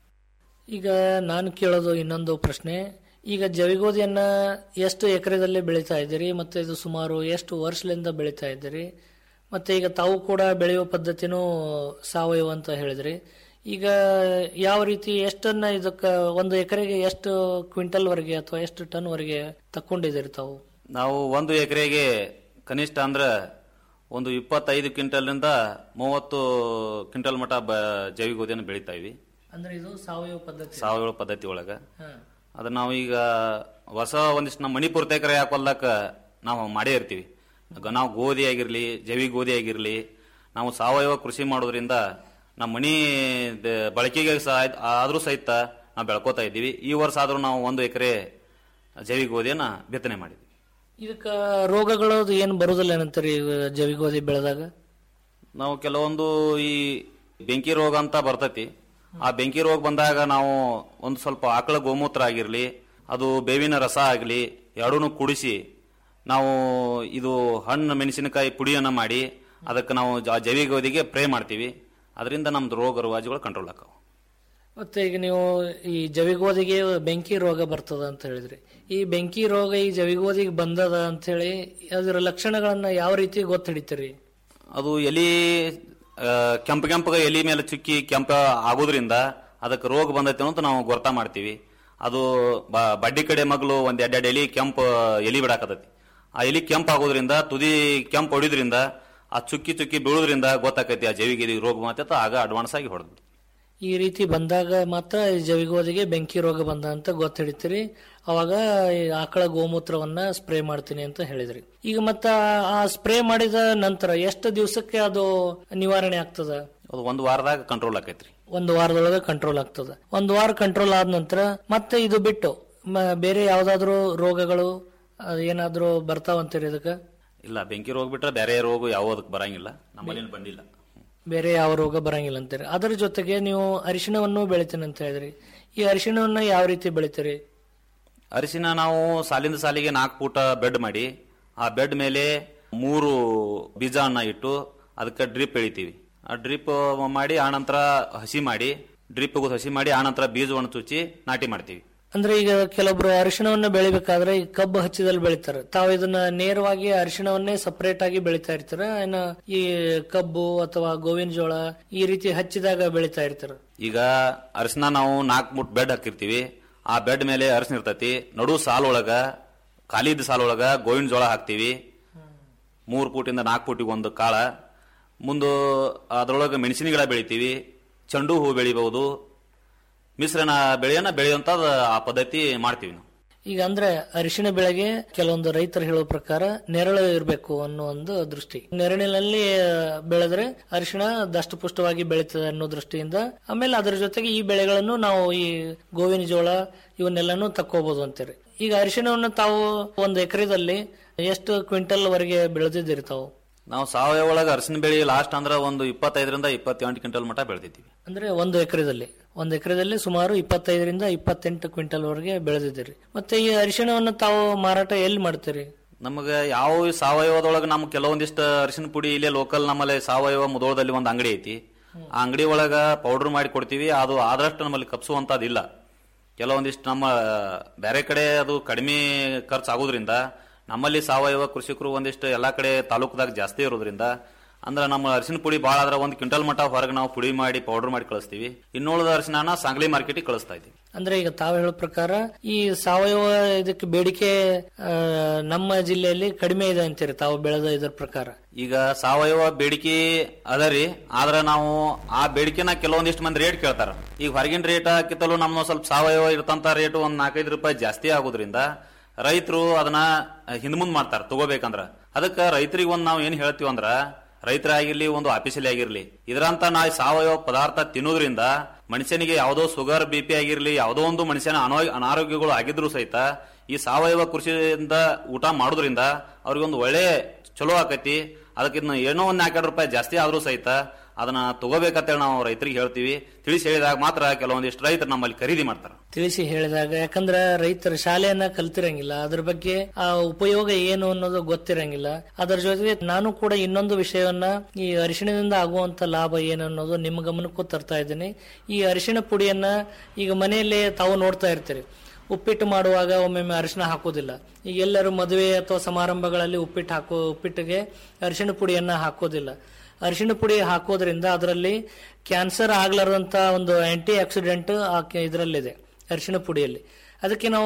ಈಗ ನಾನು ಕೇಳೋದು ಇನ್ನೊಂದು ಪ್ರಶ್ನೆ ಈಗ ಜವಿಗೋಧಿಯನ್ನ ಎಷ್ಟು ಎಕರೆದಲ್ಲಿ ಬೆಳೀತಾ ಇದ್ದೀರಿ ಮತ್ತೆ ಇದು ಸುಮಾರು ಎಷ್ಟು ವರ್ಷದಿಂದ ಬೆಳೀತಾ ಇದ್ದೀರಿ ಮತ್ತೆ ಈಗ ತಾವು ಕೂಡ ಬೆಳೆಯುವ ಪದ್ಧತಿನೂ ಸಾವಯವ ಅಂತ ಹೇಳಿದ್ರಿ ಈಗ ಯಾವ ರೀತಿ ಎಷ್ಟನ್ನ ಇದಕ್ಕೆ ಒಂದು ಎಕರೆಗೆ ಎಷ್ಟು ಕ್ವಿಂಟಲ್ ವರೆಗೆ ಅಥವಾ ಎಷ್ಟು ಟನ್ ವರೆಗೆ ತಕೊಂಡಿದ್ದೀರಿ ತಾವು ನಾವು ಒಂದು ಎಕರೆಗೆ ಕನಿಷ್ಠ ಅಂದ್ರೆ ಒಂದು ಇಪ್ಪತ್ತೈದು ಕ್ವಿಂಟಲ್ನಿಂದ ಮೂವತ್ತು ಕ್ವಿಂಟಲ್ ಮಟ ಬ ಜೈವಿಕ ಗೋಧಿಯನ್ನು ಬೆಳಿತಾ ಇವಿ ಅಂದ್ರೆ ಇದು ಸಾವಯವ ಪದ್ಧತಿ ಸಾವಯವ ಪದ್ಧತಿ ಒಳಗ ಹಾ. ಅದನ್ನ ನಾವು ಈಗ ಹೊಸ ಒಂದಿಷ್ಟು ನಮ್ಮ ಮಣಿಪುರ ಎಕರೆ ಹಾಕೊಲ್ಲಕ ನಾವು ಮಾಡೇ ಇರ್ತೀವಿ ಈಗ ನಾವು ಗೋಧಿ ಆಗಿರ್ಲಿ ಜೈವಿಕ ಗೋಧಿ ಆಗಿರ್ಲಿ ನಾವು ಸಾವಯವ ಕೃಷಿ ಮಾಡೋದ್ರಿಂದ ನಮ್ಮ ಮನಿ ದ- ಬಳಕೆಗೆ ಸಹ ಆದ್ರೂ ಸಹಿತ ನಾವು ಬೆಳ್ಕೋತಾ ಇದ್ದೀವಿ ಈ ವರ್ಷ ಆದ್ರೂ ನಾವು ಒಂದು ಎಕರೆ ಜೈವಿಕ ಗೋಧಿಯನ್ನ ಬಿತ್ತನೆ ಮಾಡಿದ್ವಿ ಇದಕ್ಕ ರೋಗಗಳು ಅದು ಏನು ಬರುದಿಲ್ಲ ಏನಂತೀರಿ ಇವ ಜವಿಗೋಧಿ ಬೆಳೆದಾಗ ನಾವು ಕೆಲವೊಂದು ಈ ಬೆಂಕಿ ರೋಗ ಅಂತ ಬರ್ತೈತಿ ಆ ಬೆಂಕಿ ರೋಗ ಬಂದಾಗ ನಾವು ಒಂದು ಸ್ವಲ್ಪ ಆಕಳ ಗೋಮೂತ್ರ ಆಗಿರ್ಲಿ ಅದು ಬೇವಿನ ರಸ ಆಗಲಿ ಎರಡೂ ಕುಡಿಸಿ ನಾವು ಇದು ಹಣ್ಣು ಮೆಣಸಿನಕಾಯಿ ಪುಡಿಯನ್ನ ಮಾಡಿ ಅದಕ್ಕೆ ನಾವು ಜ- ಜೈವಿಕ ಗೋಧಿಗೆ ಪ್ರೇ ಮಾಡ್ತೀವಿ ಅದರಿಂದ ನಮ್ದು ರೋಗ ರುವಾಜಿಗಳು ಕಂಟ್ರೋಲ್ ಆಕಾವ ಮತ್ತೆ ಈಗ ನೀವು ಈ ಜವಿಗೋಧಿಗೆ ಬೆಂಕಿ ರೋಗ ಬರ್ತದ ಅಂತ ಹೇಳಿದ್ರಿ ಈ ಬೆಂಕಿ ರೋಗ ಈ ಜವಿಗೋಧಿಗೆ ಬಂದದ ಅಂತ ಹೇಳಿ ಅದರ ಲಕ್ಷಣಗಳನ್ನ ಯಾವ ರೀತಿ ಗೊತ್ತ ಹಿಡಿತೀರಿ ಅದು ಎಲಿ ಆ, ಕೆಂಪು ಕೆಂಪಗ ಎಲಿ ಮೇಲೆ ಚುಕ್ಕಿ ಕೆಂಪ ಆಗೋದ್ರಿಂದ ಅದಕ್ಕೆ ರೋಗ ಬಂದೈತೆ ಅಂತ ನಾವು ಗೊರ್ತಾ ಮಾಡ್ತೀವಿ ಅದು ಬ- ಬಡ್ಡಿ ಕಡೆ ಮಗಳು ಒಂದ್ ಎರಡೆರಡು ಎಲಿ ಕೆಂಪು ಎಲಿ ಬಿಡಾಕತೈತಿ ಆ ಎಲಿ ಕೆಂಪು ಆಗೋದ್ರಿಂದ ತುದಿ ಕೆಂಪು ಹೊಡಿದ್ರಿಂದ ಆ ಚುಕ್ಕಿ ಚುಕ್ಕಿ ಬೀಳೋದ್ರಿಂದ ಗೊತ್ತಾಕೈತಿ ಆ ಜೈವಿಕ ರೋಗ ಮಾತ್ರ ಆಗ ಅಡ್ವಾನ್ಸ್ ಆಗಿ ಹೊಡೆದು ಈ ರೀತಿ ಬಂದಾಗ ಮಾತ್ರ ಈ ಜೈವಿಕವಾದಿಗೆ ಬೆಂಕಿ ರೋಗ ಬಂದ ಅಂತ ಗೊತ್ತಿಡ್ತೀರಿ ಅವಾಗ ಈ ಆಕಳ ಗೋಮೂತ್ರವನ್ನ ಸ್ಪ್ರೇ ಮಾಡ್ತೀನಿ ಅಂತ ಹೇಳಿದ್ರಿ ಈಗ ಮತ್ತ ಆ ಸ್ಪ್ರೇ ಮಾಡಿದ ನಂತರ ಎಷ್ಟು ದಿವಸಕ್ಕೆ ಅದು ನಿವಾರಣೆ ಆಗ್ತದ ಅದು ಒಂದು ವಾರದಾಗ ಕಂಟ್ರೋಲ್ ಆಕೈತ್ರಿ ಒಂದು ವಾರದೊಳಗೆ ಕಂಟ್ರೋಲ್ ಆಗ್ತದ ಒಂದು ವಾರ ಕಂಟ್ರೋಲ್ ಆದ ನಂತರ ಮತ್ತೆ ಇದು ಬಿಟ್ಟು ಮ- ಬೇರೆ ಯಾವ್ದಾದ್ರು ರೋಗಗಳು ಅದ್ ಏನಾದ್ರೂ ಬರ್ತಾವಂತೀರಿ ಇದಕ್ಕೆ ಇಲ್ಲ ಬೆಂಕಿ ರೋಗ ಬಿಟ್ರೆ ಬೇರೆ ರೋಗ ಯಾವುದಕ್ಕೆ ಬರಂಗಿಲ್ಲ ನಮ್ಮಲ್ಲಿ ಬಂದಿಲ್ಲ ಬೇರೆ ಯಾವ ರೋಗ ಬರಂಗಿಲ್ಲ ಅಂತೀರಿ ಅದರ ಜೊತೆಗೆ ನೀವು ಅರಿಶಿಣವನ್ನು ಬೆಳಿತೀನಿ ಅಂತ ಹೇಳಿದ್ರಿ ಈ ಅರಿಶಿಣವನ್ನ ಯಾವ ರೀತಿ ಬೆಳಿತೀರಿ ಅರಿಶಿನ ನಾವು ಸಾಲಿಂದ ಸಾಲಿಗೆ ನಾಲ್ಕು ಫೂಟ ಬೆಡ್ ಮಾಡಿ ಆ ಬೆಡ್ ಮೇಲೆ ಮೂರು ಬೀಜವನ್ನ ಇಟ್ಟು ಅದಕ್ಕೆ ಡ್ರಿಪ್ ಎಳಿತೀವಿ ಆ ಡ್ರಿಪ್ ಮಾಡಿ ಆನಂತರ ಹಸಿ ಮಾಡಿ ಡ್ರಿಪ್ ಹಸಿ ಮಾಡಿ ಆನಂತರ ಬೀಜವನ್ನು ಚುಚ್ಚಿ ನಾಟಿ ಮಾಡ್ತೀವಿ ಅಂದ್ರೆ ಈಗ ಕೆಲವೊಬ್ರು ಅರಿಶಿಣವನ್ನ ಬೆಳಿಬೇಕಾದ್ರೆ ಈ ಕಬ್ಬು ಹಚ್ಚಿದಲ್ಲಿ ಬೆಳಿತಾರೆ ತಾವು ಇದನ್ನ ನೇರವಾಗಿ ಅರಿಶಿಣವನ್ನೇ ಸಪರೇಟ್ ಆಗಿ ಬೆಳಿತಾ ಇರ್ತಾರ ಏನ ಈ ಕಬ್ಬು ಅಥವಾ ಗೋವಿನ ಜೋಳ ಈ ರೀತಿ ಹಚ್ಚಿದಾಗ ಬೆಳಿತಾ ಇರ್ತಾರ ಈಗ ಅರಿಶಿನ ನಾವು ನಾಲ್ಕು ಮುಟ್ ಬೆಡ್ ಹಾಕಿರ್ತೀವಿ ಆ ಬೆಡ್ ಮೇಲೆ ಅರಿಶಿನ ಇರ್ತೈತಿ ನಡು ಸಾಲ್ ಒಳಗ ಖಾಲಿದ ಸಾಲ್ ಒಳಗ ಗೋವಿನ ಜೋಳ ಹಾಕ್ತಿವಿ ಮೂರು ಫೂಟಿಂದ ನಾಲ್ಕು ಫೂಟಿಗೆ ಒಂದು ಕಾಳ ಮುಂದು ಅದ್ರೊಳಗೆ ಮೆಣಸಿನ ಗಿಡ ಬೆಳಿತೀವಿ ಚೆಂಡು ಹೂ ಬೆಳಿಬಹುದು ಮಿಶ್ರಣ ಬೆಳೆಯನ್ನ ಬೆಳೆಯುವಂತ ಆ ಪದ್ಧತಿ ಮಾಡ್ತೀವಿ ನಾವು ಈಗ ಅಂದ್ರೆ ಅರಿಶಿಣ ಬೆಳೆಗೆ ಕೆಲವೊಂದು ರೈತರು ಹೇಳೋ ಪ್ರಕಾರ ನೆರಳು ಇರಬೇಕು ಅನ್ನೋ ಒಂದು ದೃಷ್ಟಿ ನೆರಳಿನಲ್ಲಿ ಆ, ಬೆಳೆದ್ರೆ ಅರಿಶಿಣ ದಷ್ಟಪುಷ್ಟವಾಗಿ ಬೆಳೀತದೆ ಅನ್ನೋ ದೃಷ್ಟಿಯಿಂದ ಆಮೇಲೆ ಅದರ ಜೊತೆಗೆ ಈ ಬೆಳೆಗಳನ್ನು ನಾವು ಈ ಗೋವಿನ ಜೋಳ ಇವನ್ನೆಲ್ಲಾನು ತಕ್ಕೋಬಹುದು ಅಂತೀರಿ ಈಗ ಅರಿಶಿಣವನ್ನು ತಾವು ಒಂದು ಎಕರೆದಲ್ಲಿ ಎಷ್ಟು ಕ್ವಿಂಟಲ್ ವರೆಗೆ ಬೆಳೆದಿದ್ದೀರಿ ತಾವು ನಾವು ಸಾವಯವ ಒಳಗೆ ಅರಿಶಿನ ಬೆಳೆ ಲಾಸ್ಟ್ ಅಂದ್ರೆ ಒಂದು ಇಪ್ಪತ್ತೈದರಿಂದ ಇಪ್ಪತ್ತೆಂಟು ಕ್ವಿಂಟಲ್ ಮಟ್ಟ ಬೆಳೆದಿದ್ದೀವಿ ಅಂದ್ರೆ ಒಂದು ಎಕರೆದಲ್ಲಿ ಒಂದು ಎಕರೆದಲ್ಲಿ ಸುಮಾರು ಇಪ್ಪತ್ತೈದರಿಂದ ಇಪ್ಪತ್ತೆಂಟು ಕ್ವಿಂಟಲ್ ವರೆಗೆ ಬೆಳೆದಿದ್ದೀರಿ ಮತ್ತೆ ಈ ಅರಿಶಿಣವನ್ನು ತಾವು ಮಾರಾಟ ಎಲ್ಲಿ ಮಾಡ್ತೀರಿ ನಮಗೆ ಯಾವ ಸಾವಯವದೊಳಗೆ ನಮ್ಗೆ ಕೆಲವೊಂದಿಷ್ಟು ಅರಿಶಿನ ಪುಡಿ ಇಲ್ಲೇ ಲೋಕಲ್ ನಮ್ಮಲ್ಲಿ ಸಾವಯವ ಮುದೋಳದಲ್ಲಿ ಒಂದು ಅಂಗಡಿ ಐತಿ ಆ ಅಂಗಡಿ ಒಳಗ ಪೌಡರ್ ಮಾಡಿ ಕೊಡ್ತೀವಿ ಅದು ಆದಷ್ಟು ನಮ್ಮಲ್ಲಿ ಕಪ್ಸುವಂತದಿಲ್ಲ ಕೆಲವೊಂದಿಷ್ಟು ನಮ್ಮ ಬೇರೆ ಕಡೆ ಅದು ಕಡಿಮೆ ಖರ್ಚು ಆಗೋದ್ರಿಂದ ನಮ್ಮಲ್ಲಿ ಸಾವಯವ ಕೃಷಿಕರು ಒಂದಿಷ್ಟು ಎಲ್ಲಾ ಕಡೆ ತಾಲೂಕದಾಗ ಜಾಸ್ತಿ ಇರೋದ್ರಿಂದ ಅಂದ್ರೆ ನಮ್ಮ ಅರಿಶಿನ ಪುಡಿ ಭಾಳ ಆದ್ರೆ ಒಂದು ಕ್ವಿಂಟಲ್ ಮಟ್ಟ ಹೊರಗೆ ನಾವು ಪುಡಿ ಮಾಡಿ ಪೌಡರ್ ಮಾಡಿ ಕಳಿಸ್ತೀವಿ ಇನ್ನುಳಿದ ಅರಿಶಿನ ಸಾಂಗ್ಲಿ ಮಾರ್ಕೆಟಿಗೆ ಕಳಿಸ್ತಾ ಇದ್ದೀವಿ ಅಂದ್ರೆ ಈಗ ತಾವು ಹೇಳೋ ಪ್ರಕಾರ ಈ ಸಾವಯವ ಇದಕ್ಕೆ ಬೇಡಿಕೆ ಆ, ನಮ್ಮ ಜಿಲ್ಲೆಯಲ್ಲಿ ಕಡಿಮೆ ಇದೆ ಅಂತೀರಿ ತಾವು ಬೆಳೆದ ಇದರ ಪ್ರಕಾರ ಈಗ ಸಾವಯವ ಬೇಡಿಕೆ ಅದರಿ ಆದ್ರೆ ನಾವು ಆ ಬೇಡಿಕೆನ ಕೆಲವೊಂದಿಷ್ಟು ಮಂದಿ ರೇಟ್ ಕೇಳ್ತಾರ ಈಗ ಹೊರಗಿನ ರೇಟ್ ಕಿತ್ತಲು ನಮ್ದು ಸ್ವಲ್ಪ ಸಾವಯವ ಇರ್ತಂತ ರೇಟ್ ಒಂದ್ ನಾಲ್ಕೈದು ರೂಪಾಯಿ ಜಾಸ್ತಿ ಆಗೋದ್ರಿಂದ ರೈತರು ಅದನ್ನ ಹಿಂದ್ ಮುಂದ್ ಮಾಡ್ತಾರ ತಗೋಬೇಕಂದ್ರ ಅದಕ್ಕ ರೈತರಿಗೆ ಒಂದ್ ನಾವು ಏನ್ ಹೇಳ್ತೀವಿ ಅಂದ್ರ ರೈತರಾಗಿರ್ಲಿ ಒಂದು ಆಫೀಸಲ್ಲಿ ಆಗಿರ್ಲಿ ಇದರಂತ ನಾ ಈ ಸಾವಯವ ಪದಾರ್ಥ ತಿನ್ನೋದ್ರಿಂದ ಮನುಷ್ಯನಿಗೆ ಯಾವುದೋ ಶುಗರ್ ಬಿ ಪಿ ಆಗಿರ್ಲಿ ಯಾವುದೋ ಒಂದು ಮನುಷ್ಯನ ಅನೋ- ಅನಾರೋಗ್ಯಗಳು ಆಗಿದ್ರು ಸಹಿತ ಈ ಸಾವಯವ ಕೃಷಿಯಿಂದ ಊಟ ಮಾಡೋದ್ರಿಂದ ಅವ್ರಿಗೊಂದು ಒಳ್ಳೆ ಚಲೋ ಆಕೈತಿ ಅದಕ್ಕೆ ಇದ್ನ ಏನೋ ಒಂದ್ ನಾಲ್ಕೆರಡು ರೂಪಾಯಿ ಜಾಸ್ತಿ ಆದ್ರೂ ಸಹಿತ ಅದನ್ನ ತಗೋಬೇಕಂತೇಳಿ ನಾವು ರೈತರಿಗೆ ಹೇಳ್ತೀವಿ ತಿಳಿಸಿ ಹೇಳಿದಾಗ ಮಾತ್ರ ಕೆಲವೊಂದಿಷ್ಟು ರೈತರು ನಮ್ಮಲ್ಲಿ ಖರೀದಿ ಮಾಡ್ತಾರೆ ತಿಳಿಸಿ ಹೇಳಿದಾಗ ಯಾಕಂದ್ರೆ ರೈತರ ಶಾಲೆಯನ್ನ ಕಲ್ತಿರಂಗಿಲ್ಲ ಅದ್ರ ಬಗ್ಗೆ ಆ ಉಪಯೋಗ ಏನು ಅನ್ನೋದು ಗೊತ್ತಿರಂಗಿಲ್ಲ ಅದರ ಜೊತೆಗೆ ನಾನು ಕೂಡ ಇನ್ನೊಂದು ವಿಷಯವನ್ನ ಈ ಅರಿಶಿಣದಿಂದ ಆಗುವಂತ ಲಾಭ ಏನು ಅನ್ನೋದು ನಿಮ್ಮ ಗಮನಕ್ಕೂ ತರ್ತಾ ಇದ್ದೀನಿ ಈ ಅರಿಶಿಣ ಪುಡಿಯನ್ನ ಈಗ ಮನೆಯಲ್ಲಿ ತಾವು ನೋಡ್ತಾ ಇರ್ತೀರಿ ಉಪ್ಪಿಟ್ಟು ಮಾಡುವಾಗ ಒಮ್ಮೊಮ್ಮೆ ಅರಿಶಿಣ ಹಾಕೋದಿಲ್ಲ ಈಗ ಎಲ್ಲರೂ ಮದುವೆ ಅಥವಾ ಸಮಾರಂಭಗಳಲ್ಲಿ ಉಪ್ಪಿಟ್ಟು ಹಾಕೋ ಉಪ್ಪಿಟ್ಟಿಗೆ ಅರಿಶಿಣ ಪುಡಿಯನ್ನ ಹಾಕೋದಿಲ್ಲ ಅರಿಶಿಣ ಪುಡಿ ಹಾಕೋದ್ರಿಂದ ಅದರಲ್ಲಿ ಕ್ಯಾನ್ಸರ್ ಆಗ್ಲಾರ್ದಂತ ಒಂದು ಆಂಟಿ ಆಕ್ಸಿಡೆಂಟ್ ಇದರಲ್ಲಿದೆ ಅರಿಶಿಣ ಪುಡಿಯಲ್ಲಿ ಅದಕ್ಕೆ ನಾವು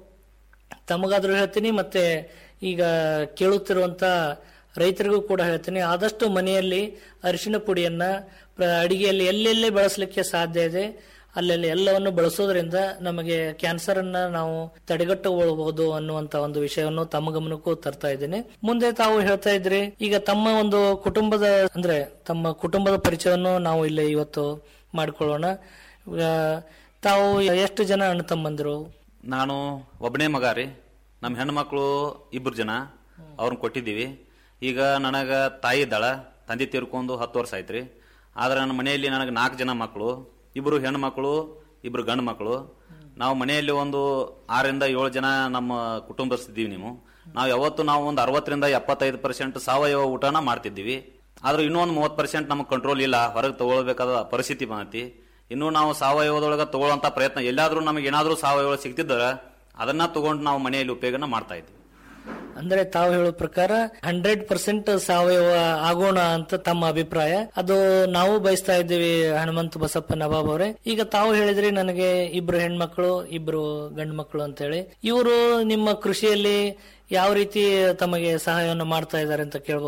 ತಮಗಾದ್ರೂ ಹೇಳ್ತೀನಿ ಮತ್ತೆ ಈಗ ಕೇಳುತ್ತಿರುವಂತ ರೈತರಿಗೂ ಕೂಡ ಹೇಳ್ತೀನಿ ಆದಷ್ಟು ಮನೆಯಲ್ಲಿ ಅರಿಶಿಣ ಪುಡಿಯನ್ನ ಪ್ರ- ಅಡಿಗೆಯಲ್ಲಿ ಎಲ್ಲೆಲ್ಲಿ ಬಳಸಲಿಕ್ಕೆ ಸಾಧ್ಯ ಇದೆ ಅಲ್ಲೆಲ್ಲಿ ಎಲ್ಲವನ್ನು ಬಳಸೋದ್ರಿಂದ ನಮಗೆ ಕ್ಯಾನ್ಸರ್ ಅನ್ನ ನಾವು ತಡೆಗಟ್ಟಬಹುದು ಅನ್ನುವಂತ ಒಂದು ವಿಷಯವನ್ನು ತಮ್ಮ ಗಮನಕ್ಕೂ ತರ್ತಾ ಇದ್ದೀನಿ ಮುಂದೆ ತಾವು ಹೇಳ್ತಾ ಇದ್ರಿ ಈಗ ತಮ್ಮ ಒಂದು ಕುಟುಂಬದ ಅಂದ್ರೆ ತಮ್ಮ ಕುಟುಂಬದ ಪರಿಚಯವನ್ನು ನಾವು ಇಲ್ಲಿ ಇವತ್ತು ಮಾಡಿಕೊಳ್ಳೋಣ ಆ, ತಾವು ಎಷ್ಟು ಜನ ಅಣ್ಣ ತಮ್ಮಂದಿರು ನಾನು ಒಬ್ಬನೇ ಮಗ ರೀ ನಮ್ಮ ಹೆಣ್ಮಕ್ಳು ಇಬ್ರು ಜನ ಅವ್ರನ್ನ ಕೊಟ್ಟಿದ್ದೀವಿ ಈಗ ನನಗ ತಾಯಿ ಇದ್ದಾಳ ತಂದೆ ತೀರ್ಕೊಂಡು ಹತ್ತು ವರ್ಷ ಆಯ್ತ್ರಿ ಆದ್ರೆ ನನ್ನ ಮನೆಯಲ್ಲಿ ನನಗೆ ನಾಲ್ಕು ಜನ ಮಕ್ಕಳು ಇಬ್ರು ಹೆಣ್ಮಕ್ಳು ಇಬ್ರು ಗಂಡು ಮಕ್ಕಳು ನಾವು ಮನೆಯಲ್ಲಿ ಒಂದು ಆರರಿಂದ ಏಳು ಜನ ನಮ್ಮ ಕುಟುಂಬಸ್ಥಿದ್ದೀವಿ ನೀವು ನಾವು ಯಾವತ್ತು ನಾವು ಒಂದು ಅರವತ್ತರಿಂದ ಎಪ್ಪತ್ತೈದು ಪರ್ಸೆಂಟ್ ಸಾವಯವ ಊಟನ ಮಾಡ್ತಿದ್ದೀವಿ ಆದ್ರೆ ಇನ್ನೂ ಒಂದು ಮೂವತ್ತು ಪರ್ಸೆಂಟ್ ನಮಗೆ ಕಂಟ್ರೋಲ್ ಇಲ್ಲ ಹೊರಗೆ ತಗೊಳ್ಬೇಕಾದ ಪರಿಸ್ಥಿತಿ ಬಂದೈತಿ ಇನ್ನು ನಾವು ಸಾವಯವದೊಳಗೆ ತಗೊಳ್ಳೋಂಥ ಪ್ರಯತ್ನ ಎಲ್ಲಾದ್ರೂ ನಮಗೆ ಏನಾದ್ರೂ ಸಾವಯವ ಸಿಗ್ತಿದ್ದರ ಅದನ್ನ ತಗೊಂಡು ನಾವು ಮನೆಯಲ್ಲಿ ಉಪಯೋಗನ ಮಾಡ್ತಾ ಇದ್ವಿ ಅಂದ್ರೆ ತಾವು ಹೇಳೋ ಪ್ರಕಾರ ಹಂಡ್ರೆಡ್ ಪರ್ಸೆಂಟ್ ಸಾವಯವ ಆಗೋಣ ಅಂತ ತಮ್ಮ ಅಭಿಪ್ರಾಯ ಅದು ನಾವು ಬಯಸ್ತಾ ಇದ್ದೀವಿ ಹನುಮಂತ ಬಸಪ್ಪ ನವಾಬ್ ಅವರೇ ಈಗ ತಾವು ಹೇಳಿದ್ರಿ ನನಗೆ ಇಬ್ರು ಹೆಣ್ಮಕ್ಳು ಇಬ್ರು ಗಂಡು ಮಕ್ಕಳು ಅಂತ ಹೇಳಿ ಇವರು ನಿಮ್ಮ ಕೃಷಿಯಲ್ಲಿ ಯಾವ ರೀತಿ ತಮಗೆ ಸಹಾಯವನ್ನು ಮಾಡ್ತಾ ಇದ್ದಾರೆ ಅಂತ ಕೇಳ್ಬೋದಾ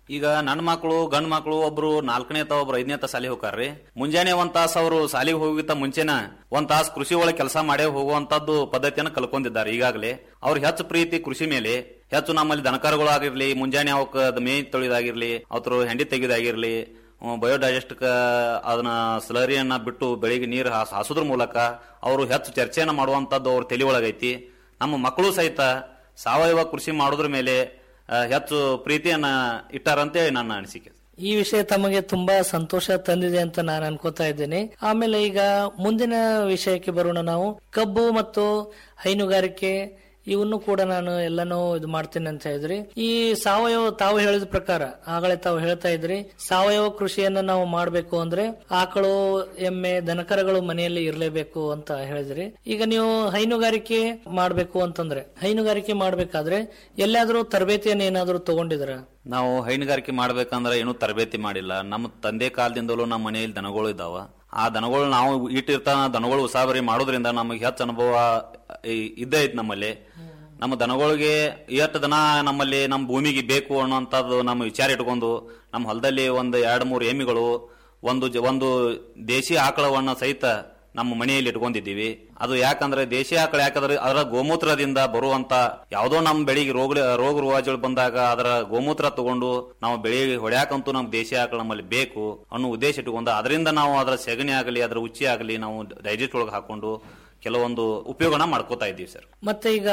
ಈಗ ನನ್ನ ಮಕ್ಕಳು ಗಂಡ್ ಮಕ್ಕಳು ಒಬ್ರು ನಾಲ್ಕನೇ ತ ಒಬ್ರು ಐದನೇ ತ ಸಾಲಿ ಹೋಗ್ತಾರ್ರಿ ಮುಂಜಾನೆ ಒಂದ್ ತಾಸ್ ಅವರು ಸಾಲಿಗೆ ಹೋಗಿತ್ತ ಮುಂಚೆನ ಒಂದ್ ತಾಸ್ ಕೃಷಿ ಒಳಗೆ ಕೆಲಸ ಮಾಡೇ ಹೋಗುವಂತದ್ದು ಪದ್ಧತಿಯನ್ನು ಕಲ್ಕೊಂಡಿದ್ದಾರೆ ಈಗಾಗಲೇ ಅವ್ರ ಹೆಚ್ಚು ಪ್ರೀತಿ ಕೃಷಿ ಮೇಲೆ ಹೆಚ್ಚು ನಮ್ಮಲ್ಲಿ ದನಕರುಗಳು ಆಗಿರ್ಲಿ ಮುಂಜಾನೆ ಅವಕ್ ಮೇಯ್ ತೊಳಿದಾಗಿರ್ಲಿ ಅವ್ರ ಹೆಂಡಿ ತೆಗೆದಾಗಿರ್ಲಿ ಬಯೋಡೈಜೆಸ್ಟ್ ಅದನ್ನ ಸ್ಲರಿಯನ್ನ ಬಿಟ್ಟು ಬೆಳಿಗ್ಗೆ ನೀರು ಹಾಸ್ ಹಾಸೋದ್ರ ಮೂಲಕ ಅವರು ಹೆಚ್ಚು ಚರ್ಚೆಯನ್ನ ಮಾಡುವಂತದ್ದು ಅವ್ರ ತಲೆ ಒಳಗೈತಿ ನಮ್ಮ ಮಕ್ಕಳು ಸಹಿತ ಸಾವಯವ ಕೃಷಿ ಮಾಡೋದ್ರ ಮೇಲೆ ಆ, ಹೆಚ್ಚು ಪ್ರೀತಿಯನ್ನ ಇಟ್ಟಾರಂತೆ ನನ್ನ ಅನಿಸಿಕೆ ಈ ವಿಷಯ ತಮಗೆ ತುಂಬಾ ಸಂತೋಷ ತಂದಿದೆ ಅಂತ ನಾನು ಅನ್ಕೋತಾ ಇದ್ದೇನೆ ಆಮೇಲೆ ಈಗ ಮುಂದಿನ ವಿಷಯಕ್ಕೆ ಬರೋಣ ನಾವು ಕಬ್ಬು ಮತ್ತು ಹೈನುಗಾರಿಕೆ ಇವನ್ನು ಕೂಡ ನಾನು ಎಲ್ಲಾನು ಇದು ಮಾಡ್ತೇನೆ ಅಂತ ಹೇಳಿದ್ರಿ ಈ ಸಾವಯವ ತಾವು ಹೇಳಿದ ಪ್ರಕಾರ ಆಗಲೇ ತಾವು ಹೇಳ್ತಾ ಇದ್ರಿ ಸಾವಯವ ಕೃಷಿಯನ್ನ ನಾವು ಮಾಡಬೇಕು ಅಂದ್ರೆ ಆಕಳು ಎಮ್ಮೆ ದನಕರಗಳು ಮನೆಯಲ್ಲಿ ಇರಲೇಬೇಕು ಅಂತ ಹೇಳಿದ್ರಿ ಈಗ ನೀವು ಹೈನುಗಾರಿಕೆ ಮಾಡಬೇಕು ಅಂತಂದ್ರೆ ಹೈನುಗಾರಿಕೆ ಮಾಡ್ಬೇಕಾದ್ರೆ ಎಲ್ಲಾದ್ರೂ ತರಬೇತಿಯನ್ನು ಏನಾದ್ರೂ ತಗೊಂಡಿದ್ರ ನಾವು ಹೈನುಗಾರಿಕೆ ಮಾಡ್ಬೇಕಂದ್ರೆ ಏನೂ ತರಬೇತಿ ಮಾಡಿಲ್ಲ ನಮ್ಮ ತಂದೆ ಕಾಲದಿಂದಲೂ ನಮ್ಮ ಮನೆಯಲ್ಲಿ ದನಗಳು ಇದಾವ ಆ ದನಗಳು ನಾವು ಇಟ್ಟಿರ್ತಾನ ದನಗಳು ಉಸಾಬರಿ ಮಾಡೋದ್ರಿಂದ ನಮಗೆ ಹೆಚ್ಚು ಅನುಭವ ಈ- ಇದ್ದೇ ಐತಿ ನಮ್ಮಲ್ಲಿ ನಮ್ಮ ದನಗಳಿಗೆ ಎಷ್ಟು ದನ ನಮ್ಮಲ್ಲಿ ನಮ್ಮ ಭೂಮಿಗೆ ಬೇಕು ಅನ್ನೋಂಥದ್ದು ನಮ್ಮ ವಿಚಾರ ಇಟ್ಕೊಂಡು ನಮ್ಮ ಹೊಲದಲ್ಲಿ ಒಂದು ಎರಡು ಮೂರು ಎಮ್ಮಿಗಳು ಒಂದು ಜ- ಒಂದು ದೇಶಿ ಆಕಳವನ್ನ ಸಹಿತ ನಮ್ಮ ಮನೆಯಲ್ಲಿ ಇಟ್ಕೊಂಡಿದ್ದೀವಿ ಅದು ಯಾಕಂದ್ರೆ ದೇಶಿ ಆಕಳ ಯಾಕಂದ್ರೆ ಅದರ ಗೋಮೂತ್ರದಿಂದ ಬರುವಂತ ಯಾವುದೋ ನಮ್ಮ ಬೆಳಿಗ್ಗೆ ರೋಗ ರೋಗ ರುವಾಜುಗಳು ಬಂದಾಗ ಅದರ ಗೋಮೂತ್ರ ತಗೊಂಡು ನಾವು ಬೆಳಿಗ್ಗೆ ಹೊಡ್ಯಾಕಂತೂ ನಮ್ ದೇಶಿ ಆಕಳ ನಮ್ಮಲ್ಲಿ ಬೇಕು ಅನ್ನೋ ಉದ್ದೇಶ ಇಟ್ಕೊಂಡು ಅದರಿಂದ ನಾವು ಅದರ ಸೆಗಣಿ ಆಗಲಿ ಅದರ ಉಚ್ಚಿ ಆಗಲಿ ನಾವು ಡೈಜೆಸ್ಟ್ ಒಳಗೆ ಹಾಕೊಂಡು ಕೆಲವೊಂದು ಉಪಯೋಗನ ಮಾಡ್ಕೋತಾ ಇದ್ದೀವಿ ಸರ್ ಮತ್ತೆ ಈಗ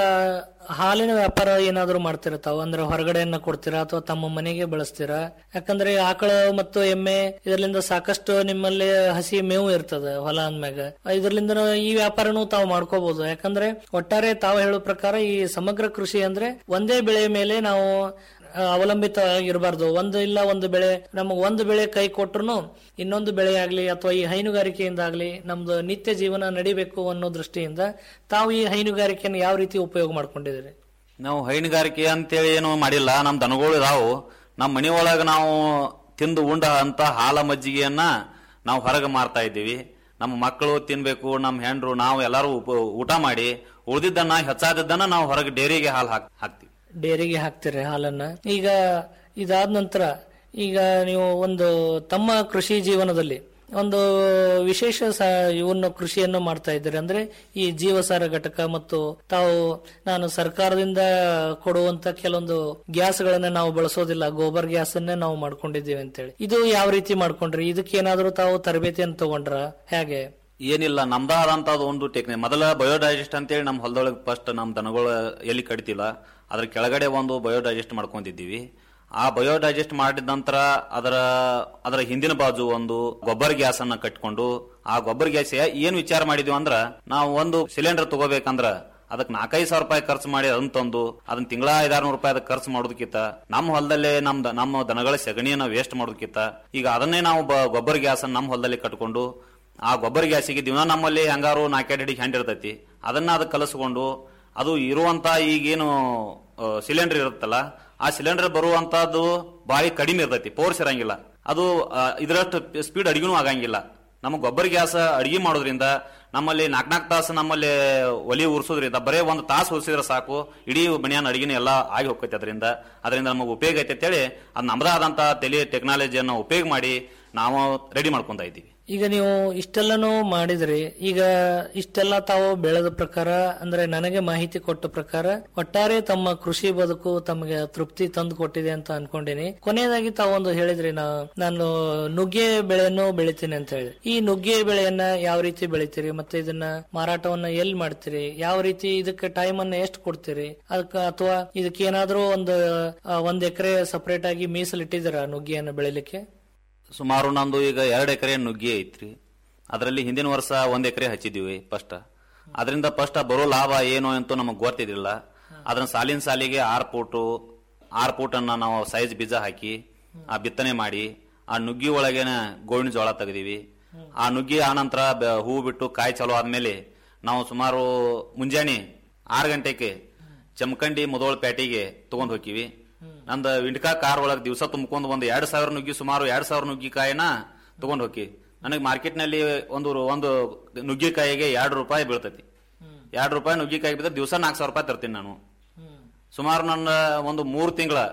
ಹಾಲಿನ ವ್ಯಾಪಾರ ಏನಾದ್ರು ಮಾಡ್ತಿರ್ತಾವ ಅಂದ್ರೆ ಹೊರಗಡೆಯನ್ನ ಕೊಡ್ತೀರಾ ಅಥವಾ ತಮ್ಮ ಮನೆಗೆ ಬಳಸ್ತೀರಾ ಯಾಕಂದ್ರೆ ಆಕಳ ಮತ್ತು ಎಮ್ಮೆ ಇದರಿಂದ ಸಾಕಷ್ಟು ನಿಮ್ಮಲ್ಲಿ ಹಸಿ ಮೇವು ಇರ್ತದೆ ಹೊಲ ಅಂದ್ಮ್ಯಾಗ ಇದರಿಂದ ಈ ವ್ಯಾಪಾರನೂ ತಾವು ಮಾಡ್ಕೋಬಹುದು ಯಾಕಂದ್ರೆ ಒಟ್ಟಾರೆ ತಾವು ಹೇಳೋ ಪ್ರಕಾರ ಈ ಸಮಗ್ರ ಕೃಷಿ ಅಂದ್ರೆ ಒಂದೇ ಬೆಳೆ ಮೇಲೆ ನಾವು ಆ, ಅವಲಂಬಿತ ಇರಬಾರ್ದು ಒಂದು ಇಲ್ಲ ಒಂದು ಬೆಳೆ ನಮಗೆ ಒಂದು ಬೆಳೆ ಕೈ ಕೊಟ್ರು ಇನ್ನೊಂದು ಬೆಳೆ ಆಗ್ಲಿ ಅಥವಾ ಈ ಹೈನುಗಾರಿಕೆಯಿಂದ ಆಗ್ಲಿ ನಮ್ದು ನಿತ್ಯ ಜೀವನ ನಡಿಬೇಕು ಅನ್ನೋ ದೃಷ್ಟಿಯಿಂದ ತಾವು ಈ ಹೈನುಗಾರಿಕೆಯನ್ನು ಯಾವ ರೀತಿ ಉಪಯೋಗ ಮಾಡ್ಕೊಂಡಿದ್ದೀರಿ ನಾವು ಹೈನುಗಾರಿಕೆ ಅಂತೇಳಿ ಏನು ಮಾಡಿಲ್ಲ ನಮ್ಮ ದನಗಳು ಇದಾವು ನಮ್ಮ ಮನೆ ಒಳಗೆ ನಾವು ತಿಂದು ಉಂಡ ಅಂತ ಹಾಲ ಮಜ್ಜಿಗೆಯನ್ನ ನಾವು ಹೊರಗೆ ಮಾರ್ತಾ ಇದ್ದೀವಿ ನಮ್ಮ ಮಕ್ಕಳು ತಿನ್ಬೇಕು ನಮ್ಮ ಹೆಂಡ್ರು ನಾವು ಎಲ್ಲರೂ ಉಪ- ಊಟ ಮಾಡಿ ಉಳಿದಿದ್ದನ್ನ ಹೆಚ್ಚಾದದ್ದನ್ನ ನಾವು ಹೊರಗೆ ಡೇರಿಗೆ ಹಾಲು ಹಾಕ್ ಹಾಕ್ತೀವಿ ಡೇರಿಗೆ ಹಾಕ್ತೀರಿ ಹಾಲನ್ನ ಈಗ ಇದಾದ ನಂತರ ಈಗ ನೀವು ಒಂದು ತಮ್ಮ ಕೃಷಿ ಜೀವನದಲ್ಲಿ ಒಂದು ವಿಶೇಷ ಸ- ಇವನ್ನು ಕೃಷಿಯನ್ನು ಮಾಡ್ತಾ ಇದ್ದೀರಿ ಅಂದ್ರೆ ಈ ಜೀವಸಾರ ಘಟಕ ಮತ್ತು ತಾವು ನಾನು ಸರ್ಕಾರದಿಂದ ಕೊಡುವಂತ ಕೆಲವೊಂದು ಗ್ಯಾಸ್ಗಳನ್ನ ನಾವು ಬಳಸೋದಿಲ್ಲ ಗೋಬರ್ ಗ್ಯಾಸ್ ಅನ್ನೇ ನಾವು ಮಾಡ್ಕೊಂಡಿದ್ದೀವಿ ಅಂತೇಳಿ ಇದು ಯಾವ ರೀತಿ ಮಾಡ್ಕೊಂಡ್ರಿ ಇದಕ್ಕೆ ಏನಾದ್ರೂ ತಾವು ತರಬೇತಿಯನ್ನು ತಗೊಂಡ್ರ ಹೇಗೆ ಏನಿಲ್ಲ ನಮ್ದ ಆದಂತದ್ದು ಒಂದು ಟೆಕ್ನಿಕ್ ಮೊದಲ ಬಯೋಡೈಜೆಸ್ಟ್ ಅಂತೇಳಿ ನಮ್ಮ ಹೊಲದೊಳಗೆ ಫಸ್ಟ್ ನಮ್ಮ ದನಗಳು ಎಲ್ಲಿ ಕಡಿತಿಲ್ಲ ಅದ್ರ ಕೆಳಗಡೆ ಒಂದು ಬಯೋಡೈಜೆಸ್ಟ್ ಮಾಡ್ಕೊಂಡಿದ್ದೀವಿ ಆ ಬಯೋಡೈಜೆಸ್ಟ್ ಮಾಡಿದ ನಂತರ ಅದರ ಅದರ ಹಿಂದಿನ ಬಾಜು ಒಂದು ಗೊಬ್ಬರ ಗ್ಯಾಸ್ ಅನ್ನ ಕಟ್ಕೊಂಡು ಆ ಗೊಬ್ಬರ ಗ್ಯಾಸ್ ಏನ್ ವಿಚಾರ ಮಾಡಿದ್ವಿ ಅಂದ್ರ ನಾವು ಒಂದು ಸಿಲಿಂಡರ್ ತಗೋಬೇಕಂದ್ರ ಅದಕ್ಕೆ ನಾಲ್ಕೈದು ಸಾವಿರ ರೂಪಾಯಿ ಖರ್ಚು ಮಾಡಿ ಅದನ್ನ ತಂದು ಅದನ್ನ ತಿಂಗಳ ಐದಾರು ರೂಪಾಯಿ ಅದಕ್ಕೆ ಖರ್ಚು ಮಾಡೋದಕ್ಕಿಂತ ನಮ್ಮ ಹೊಲದಲ್ಲೇ ನಮ್ ದ- ನಮ್ಮ ದನಗಳ ಸಗಣಿಯನ್ನ ವೇಸ್ಟ್ ಮಾಡೋದಕ್ಕಿಂತ ಈಗ ಅದನ್ನೇ ನಾವು ಬ- ಗೊಬ್ಬರ ಗ್ಯಾಸ್ ನಮ್ಮ ಹೊಲದಲ್ಲಿ ಕಟ್ಕೊಂಡು ಆ ಗೊಬ್ಬರ ಗ್ಯಾಸಿಗೆ ದಿನ ನಮ್ಮಲ್ಲಿ ಹೆಂಗಾರು ನಾಲ್ಕೈದು ಅಡಿಗೆ ಹ್ಯಾಂಡ್ ಇರ್ತೈತಿ ಅದನ್ನ ಅದಕ್ಕೆ ಕಲಸ್ಕೊಂಡು ಅದು ಇರುವಂತ ಈಗೇನು ಸಿಲಿಂಡರ್ ಇರುತ್ತಲ್ಲ ಆ ಸಿಲಿಂಡರ್ ಬರುವಂತದ್ದು ಬಾಳಿ ಕಡಿಮೆ ಇರ್ತೈತಿ ಪೋರ್ಸ್ ಇರಂಗಿಲ್ಲ ಅದು ಆ, ಇದರಷ್ಟು ಸ್ಪೀಡ್ ಅಡಿಗೆನೂ ಆಗಂಗಿಲ್ಲ ನಮ್ಮ ಗೊಬ್ಬರ ಗ್ಯಾಸ್ ಅಡಿಗೆ ಮಾಡೋದ್ರಿಂದ ನಮ್ಮಲ್ಲಿ ನಾಲ್ಕು ನಾಲ್ಕು ತಾಸು ನಮ್ಮಲ್ಲಿ ಒಲಿ ಉರ್ಸೋದ್ರಿಂದ ಬರೇ ಒಂದು ತಾಸು ಉರ್ಸಿದ್ರೆ ಸಾಕು ಇಡೀ ಮನೆಯನ್ನ ಅಡಿಗೆನ ಎಲ್ಲ ಆಗಿ ಹೋಗ್ತೈತೆ ಅದರಿಂದ ಅದರಿಂದ ನಮಗೆ ಉಪಯೋಗ ಐತೆ ಅಂತೇಳಿ ಅದು ನಮ್ಮದೇ ಆದಂತ ಟೆಲಿ ಟೆಕ್ನಾಲಜಿಯನ್ನು ಉಪಯೋಗ ಮಾಡಿ ನಾವು ರೆಡಿ ಮಾಡ್ಕೊಂತ ಇದ್ದೀವಿ ಈಗ ನೀವು ಇಷ್ಟೆಲ್ಲನೂ ಮಾಡಿದ್ರಿ ಈಗ ಇಷ್ಟೆಲ್ಲ ತಾವು ಬೆಳೆದ ಪ್ರಕಾರ ಅಂದ್ರೆ ನನಗೆ ಮಾಹಿತಿ ಕೊಟ್ಟ ಪ್ರಕಾರ ಒಟ್ಟಾರೆ ತಮ್ಮ ಕೃಷಿ ಬದುಕು ತಮಗೆ ತೃಪ್ತಿ ತಂದು ಕೊಟ್ಟಿದೆ ಅಂತ ಅನ್ಕೊಂಡಿನಿ ಕೊನೆಯದಾಗಿ ತಾವು ಒಂದು ಹೇಳಿದ್ರಿ ನಾ ನಾನು ನುಗ್ಗೆ ಬೆಳೆಯನ್ನು ಬೆಳಿತೀನಿ ಅಂತ ಹೇಳಿದ್ರಿ ಈ ನುಗ್ಗೆ ಬೆಳೆಯನ್ನ ಯಾವ ರೀತಿ ಬೆಳಿತೀರಿ ಮತ್ತೆ ಇದನ್ನ ಮಾರಾಟವನ್ನ ಎಲ್ಲಿ ಮಾಡ್ತೀರಿ ಯಾವ ರೀತಿ ಇದಕ್ಕೆ ಟೈಮ್ ಅನ್ನ ಎಷ್ಟು ಕೊಡ್ತೀರಿ ಅದಕ್ಕೆ ಅಥವಾ ಇದಕ್ಕೆ ಏನಾದ್ರೂ ಒಂದು ಆ, ಒಂದ್ ಎಕರೆ ಸಪರೇಟ್ ಆಗಿ ಮೀಸಲಿಟ್ಟಿದ್ದೀರಾ ನುಗ್ಗಿಯನ್ನು ಬೆಳಿಲಿಕ್ಕೆ ಸುಮಾರು ನಂದು ಈಗ ಎರಡು ಎಕರೆ ನುಗ್ಗಿ ಐತ್ರಿ ಅದರಲ್ಲಿ ಹಿಂದಿನ ವರ್ಷ ಒಂದ್ ಎಕರೆ ಹಚ್ಚಿದೀವಿ ಫಸ್ಟ್ ಅದರಿಂದ ಫಸ್ಟ್ ಬರೋ ಲಾಭ ಏನು ಅಂತೂ ನಮಗೆ ಗೊತ್ತಿದ್ದಿಲ್ಲ ಅದನ್ನ ಸಾಲಿನ ಸಾಲಿಗೆ ಆರ್ ಫೂಟು ಆರ್ ಫೂಟ್ ಅನ್ನ ನಾವು ಸೈಜ್ ಬೀಜ ಹಾಕಿ ಆ ಬಿತ್ತನೆ ಮಾಡಿ ಆ ನುಗ್ಗಿ ಒಳಗೇನೆ ಗೋವಿನ ಜೋಳ ತೆಗ್ದೀವಿ ಆ ನುಗ್ಗಿ ಆನಂತರ ಬ- ಹೂ ಬಿಟ್ಟು ಕಾಯಿ ಚಲೋ ಆದ್ಮೇಲೆ ನಾವು ಸುಮಾರು ಮುಂಜಾನೆ ಆರು ಗಂಟೆಗೆ ಜಮಖಂಡಿ ಮುದೋಳ ಪೇಟೆಗೆ ತಗೊಂಡ್ ಹೋಗಿವಿ ನಂದು ವಿಂಡ್ಕಾ ಕಾರ್ ಒಳಗ್ ದಿವಸ ತುಂಬ್ಕೊಂಡು ಒಂದು ಎರಡ್ ಸಾವಿರ ನುಗ್ಗಿ ಸುಮಾರು ಎರಡ್ ಸಾವಿರ ನುಗ್ಗಿಕಾಯಿನ ತಗೊಂಡ್ ಹೋಗಿ ನನಗೆ ಮಾರ್ಕೆಟ್ ನಲ್ಲಿ ಒಂದು ಒಂದು ನುಗ್ಗಿಕಾಯಿಗೆ ಎರಡು ರೂಪಾಯಿ ಬೀಳ್ತೈತಿ ಎರಡು ರೂಪಾಯಿ ನುಗ್ಗಿಕಾಯಿ ಬಿದ್ದರೆ ದಿವಸ ನಾಲ್ಕು ಸಾವಿರ ರೂಪಾಯಿ ತರ್ತೀನಿ ನಾನು ಸುಮಾರು ನನ್ನ ಒಂದು ಮೂರು ತಿಂಗಳ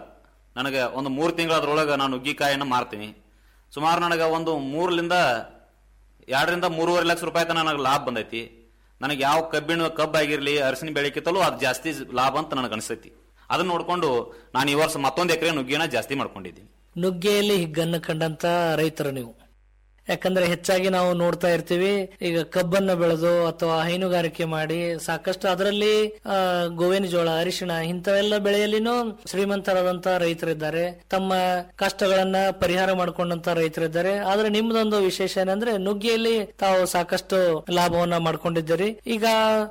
ನನಗೆ ಒಂದು ಮೂರು ತಿಂಗಳ ಅದ್ರೊಳಗೆ ನಾನು ನುಗ್ಗಿಕಾಯಿನ ಮಾರ್ತೀನಿ ಸುಮಾರು ನನಗೆ ಒಂದು ಮೂರರಿಂದ ಎರಡರಿಂದ ಮೂರುವರೆ ಲಕ್ಷ ರೂಪಾಯಿ ತನಕ ನನಗೆ ಲಾಭ ಬಂದೈತಿ ನನಗೆ ಯಾವ ಕಬ್ಬಿಣ ಕಬ್ಬು ಆಗಿರ್ಲಿ ಅರಸಿನ ಬೆಳೆಕಿತ್ತಲೂ ಅದು ಜಾಸ್ತಿ ಲಾಭ ಅಂತ ನನಗೆ ಅನಿಸ್ತೈತಿ ಅದನ್ನ ನೋಡ್ಕೊಂಡು ನಾನು ಈ ವರ್ಷ ಮತ್ತೊಂದು ಎಕರೆ ನುಗ್ಗಿನ ಜಾಸ್ತಿ ಮಾಡ್ಕೊಂಡಿದ್ದೀನಿ ನುಗ್ಗೆಯಲ್ಲಿ ಹಿಗ್ಗನ್ನು ಕಂಡಂತ ರೈತರು ನೀವು ಯಾಕಂದ್ರೆ ಹೆಚ್ಚಾಗಿ ನಾವು ನೋಡ್ತಾ ಇರ್ತೀವಿ ಈಗ ಕಬ್ಬನ್ನ ಬೆಳೆದು ಅಥವಾ ಹೈನುಗಾರಿಕೆ ಮಾಡಿ ಸಾಕಷ್ಟು ಅದರಲ್ಲಿ ಆ, ಗೋವಿನ ಜೋಳ ಅರಿಶಿಣ ಇಂಥವೆಲ್ಲ ಬೆಳೆಯಲ್ಲಿನೂ ಶ್ರೀಮಂತರಾದಂತ ರೈತರಿದ್ದಾರೆ ತಮ್ಮ ಕಷ್ಟಗಳನ್ನ ಪರಿಹಾರ ಮಾಡ್ಕೊಂಡಂತ ರೈತರಿದ್ದಾರೆ ಆದ್ರೆ ನಿಮ್ದೊಂದು ವಿಶೇಷ ಏನಂದ್ರೆ ನುಗ್ಗಿಯಲ್ಲಿ ತಾವು ಸಾಕಷ್ಟು ಲಾಭವನ್ನ ಮಾಡ್ಕೊಂಡಿದ್ದೀರಿ ಈಗ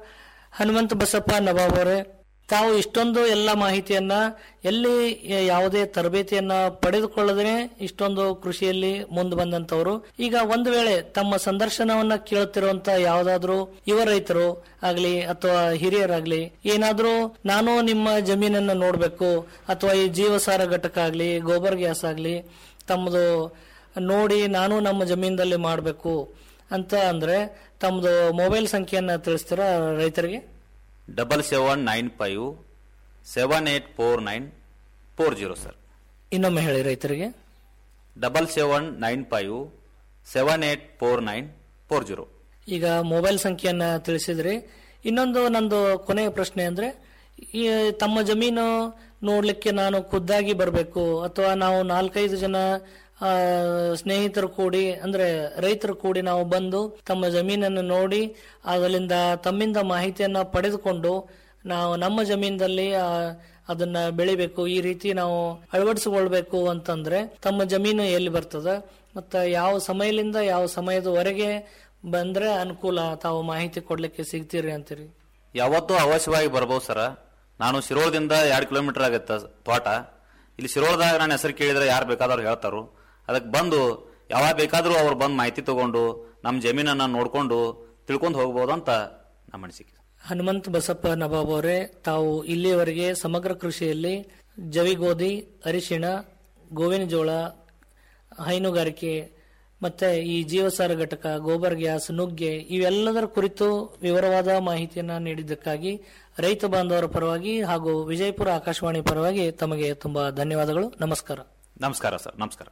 ಹನುಮಂತ ಬಸಪ್ಪ ನವಾಬ್ ಅವರೇ ತಾವು ಇಷ್ಟೊಂದು ಎಲ್ಲ ಮಾಹಿತಿಯನ್ನ ಎಲ್ಲಿ ಯಾವುದೇ ತರಬೇತಿಯನ್ನ ಪಡೆದುಕೊಳ್ಳದೇ ಇಷ್ಟೊಂದು ಕೃಷಿಯಲ್ಲಿ ಮುಂದೆ ಬಂದಂತವರು ಈಗ ಒಂದು ವೇಳೆ ತಮ್ಮ ಸಂದರ್ಶನವನ್ನ ಕೇಳುತ್ತಿರುವಂತ ಯಾವ್ದಾದ್ರು ಯುವ ರೈತರು ಆಗ್ಲಿ ಅಥವಾ ಹಿರಿಯರಾಗ್ಲಿ ಏನಾದ್ರೂ ನಾನು ನಿಮ್ಮ ಜಮೀನನ್ನ ನೋಡ್ಬೇಕು ಅಥವಾ ಈ ಜೀವಸಾರ ಘಟಕ ಆಗ್ಲಿ ಗೋಬರ್ ಗ್ಯಾಸ್ ಆಗ್ಲಿ ತಮ್ಮದು ನೋಡಿ ನಾನು ನಮ್ಮ ಜಮೀನದಲ್ಲಿ ಮಾಡಬೇಕು ಅಂತ ಅಂದ್ರೆ ತಮ್ಮದು ಮೊಬೈಲ್ ಸಂಖ್ಯೆಯನ್ನ ತಿಳಿಸ್ತೀರಾ ರೈತರಿಗೆ double seven nine five seven eight four nine four zero sir ಇನ್ನೊಮ್ಮೆ ಹೇಳಿ ರೈತರಿಗೆ double seven nine five seven eight four nine four zero ಈಗ ಮೊಬೈಲ್ ಸಂಖ್ಯೆಯನ್ನ ತಿಳಿಸಿದ್ರಿ ಇನ್ನೊಂದು ನಂದು ಕೊನೆಯ ಪ್ರಶ್ನೆ ಅಂದ್ರೆ ಈ ತಮ್ಮ ಜಮೀನು ನೋಡ್ಲಿಕ್ಕೆ ನಾನು ಖುದ್ದಾಗಿ ಬರಬೇಕು ಅಥವಾ ನಾವು ನಾಲ್ಕೈದು ಜನ ಆ, ಸ್ನೇಹಿತರು ಕೂಡಿ ಅಂದ್ರೆ ರೈತರು ಕೂಡಿ ನಾವು ಬಂದು ತಮ್ಮ ಜಮೀನನ್ನು ನೋಡಿ ಅದರಿಂದ ತಮ್ಮಿಂದ ಮಾಹಿತಿಯನ್ನ ಪಡೆದುಕೊಂಡು ನಾವು ನಮ್ಮ ಜಮೀನದಲ್ಲಿ ಆ, ಅದನ್ನ ಬೆಳಿಬೇಕು ಈ ರೀತಿ ನಾವು ಅಳವಡಿಸಿಕೊಳ್ಬೇಕು ಅಂತಂದ್ರೆ ತಮ್ಮ ಜಮೀನು ಎಲ್ಲಿ ಬರ್ತದ ಮತ್ತ ಯಾವ ಸಮಯದಿಂದ ಯಾವ ಸಮಯದವರೆಗೆ ಬಂದ್ರೆ ಅನುಕೂಲ ತಾವು ಮಾಹಿತಿ ಕೊಡ್ಲಿಕ್ಕೆ ಸಿಗ್ತೀರಿ ಅಂತೀರಿ ಯಾವತ್ತೂ ಅವಶ್ಯವಾಗಿ ಬರ್ಬೋದು ಸರ ನಾನು ಶಿರೋಳದಿಂದ ಎರಡು ಕಿಲೋಮೀಟರ್ ಆಗತ್ತೆ ತೋಟ ಇಲ್ಲಿ ಶಿರೋಳದಾಗ ನನ್ನ ಹೆಸರು ಕೇಳಿದ್ರೆ ಯಾರು ಬೇಕಾದವ್ರು ಹೇಳ್ತಾರು ಅದಕ್ಕೆ ಬಂದು ಯಾವಾಗ ಬೇಕಾದ್ರೂ ಅವ್ರು ಬಂದು ಮಾಹಿತಿ ತಗೊಂಡು ನಮ್ಮ ಜಮೀನನ್ನ ನೋಡ್ಕೊಂಡು ತಿಳ್ಕೊಂಡು ಹೋಗ್ಬೋದು ಅಂತ ನಮ್ಮ ಅನಿಸಿಕೆ ಹನುಮಂತ ಬಸಪ್ಪ ನವಾಬ್ ಅವರೇ ತಾವು ಇಲ್ಲಿಯವರೆಗೆ ಸಮಗ್ರ ಕೃಷಿಯಲ್ಲಿ ಜವಿಗೋಧಿ ಅರಿಶಿಣ ಗೋವಿನ ಜೋಳ ಹೈನುಗಾರಿಕೆ ಮತ್ತೆ ಈ ಜೀವಸಾರ ಘಟಕ ಗೋಬರ್ ಗ್ಯಾಸ್ ನುಗ್ಗೆ ಇವೆಲ್ಲದರ ಕುರಿತು ವಿವರವಾದ ಮಾಹಿತಿಯನ್ನ ನೀಡಿದ್ದಕ್ಕಾಗಿ ರೈತ ಬಾಂಧವರ ಪರವಾಗಿ ಹಾಗೂ ವಿಜಯಪುರ ಆಕಾಶವಾಣಿ ಪರವಾಗಿ ತಮಗೆ ತುಂಬಾ ಧನ್ಯವಾದಗಳು ನಮಸ್ಕಾರ ನಮಸ್ಕಾರ ಸರ್ ನಮಸ್ಕಾರ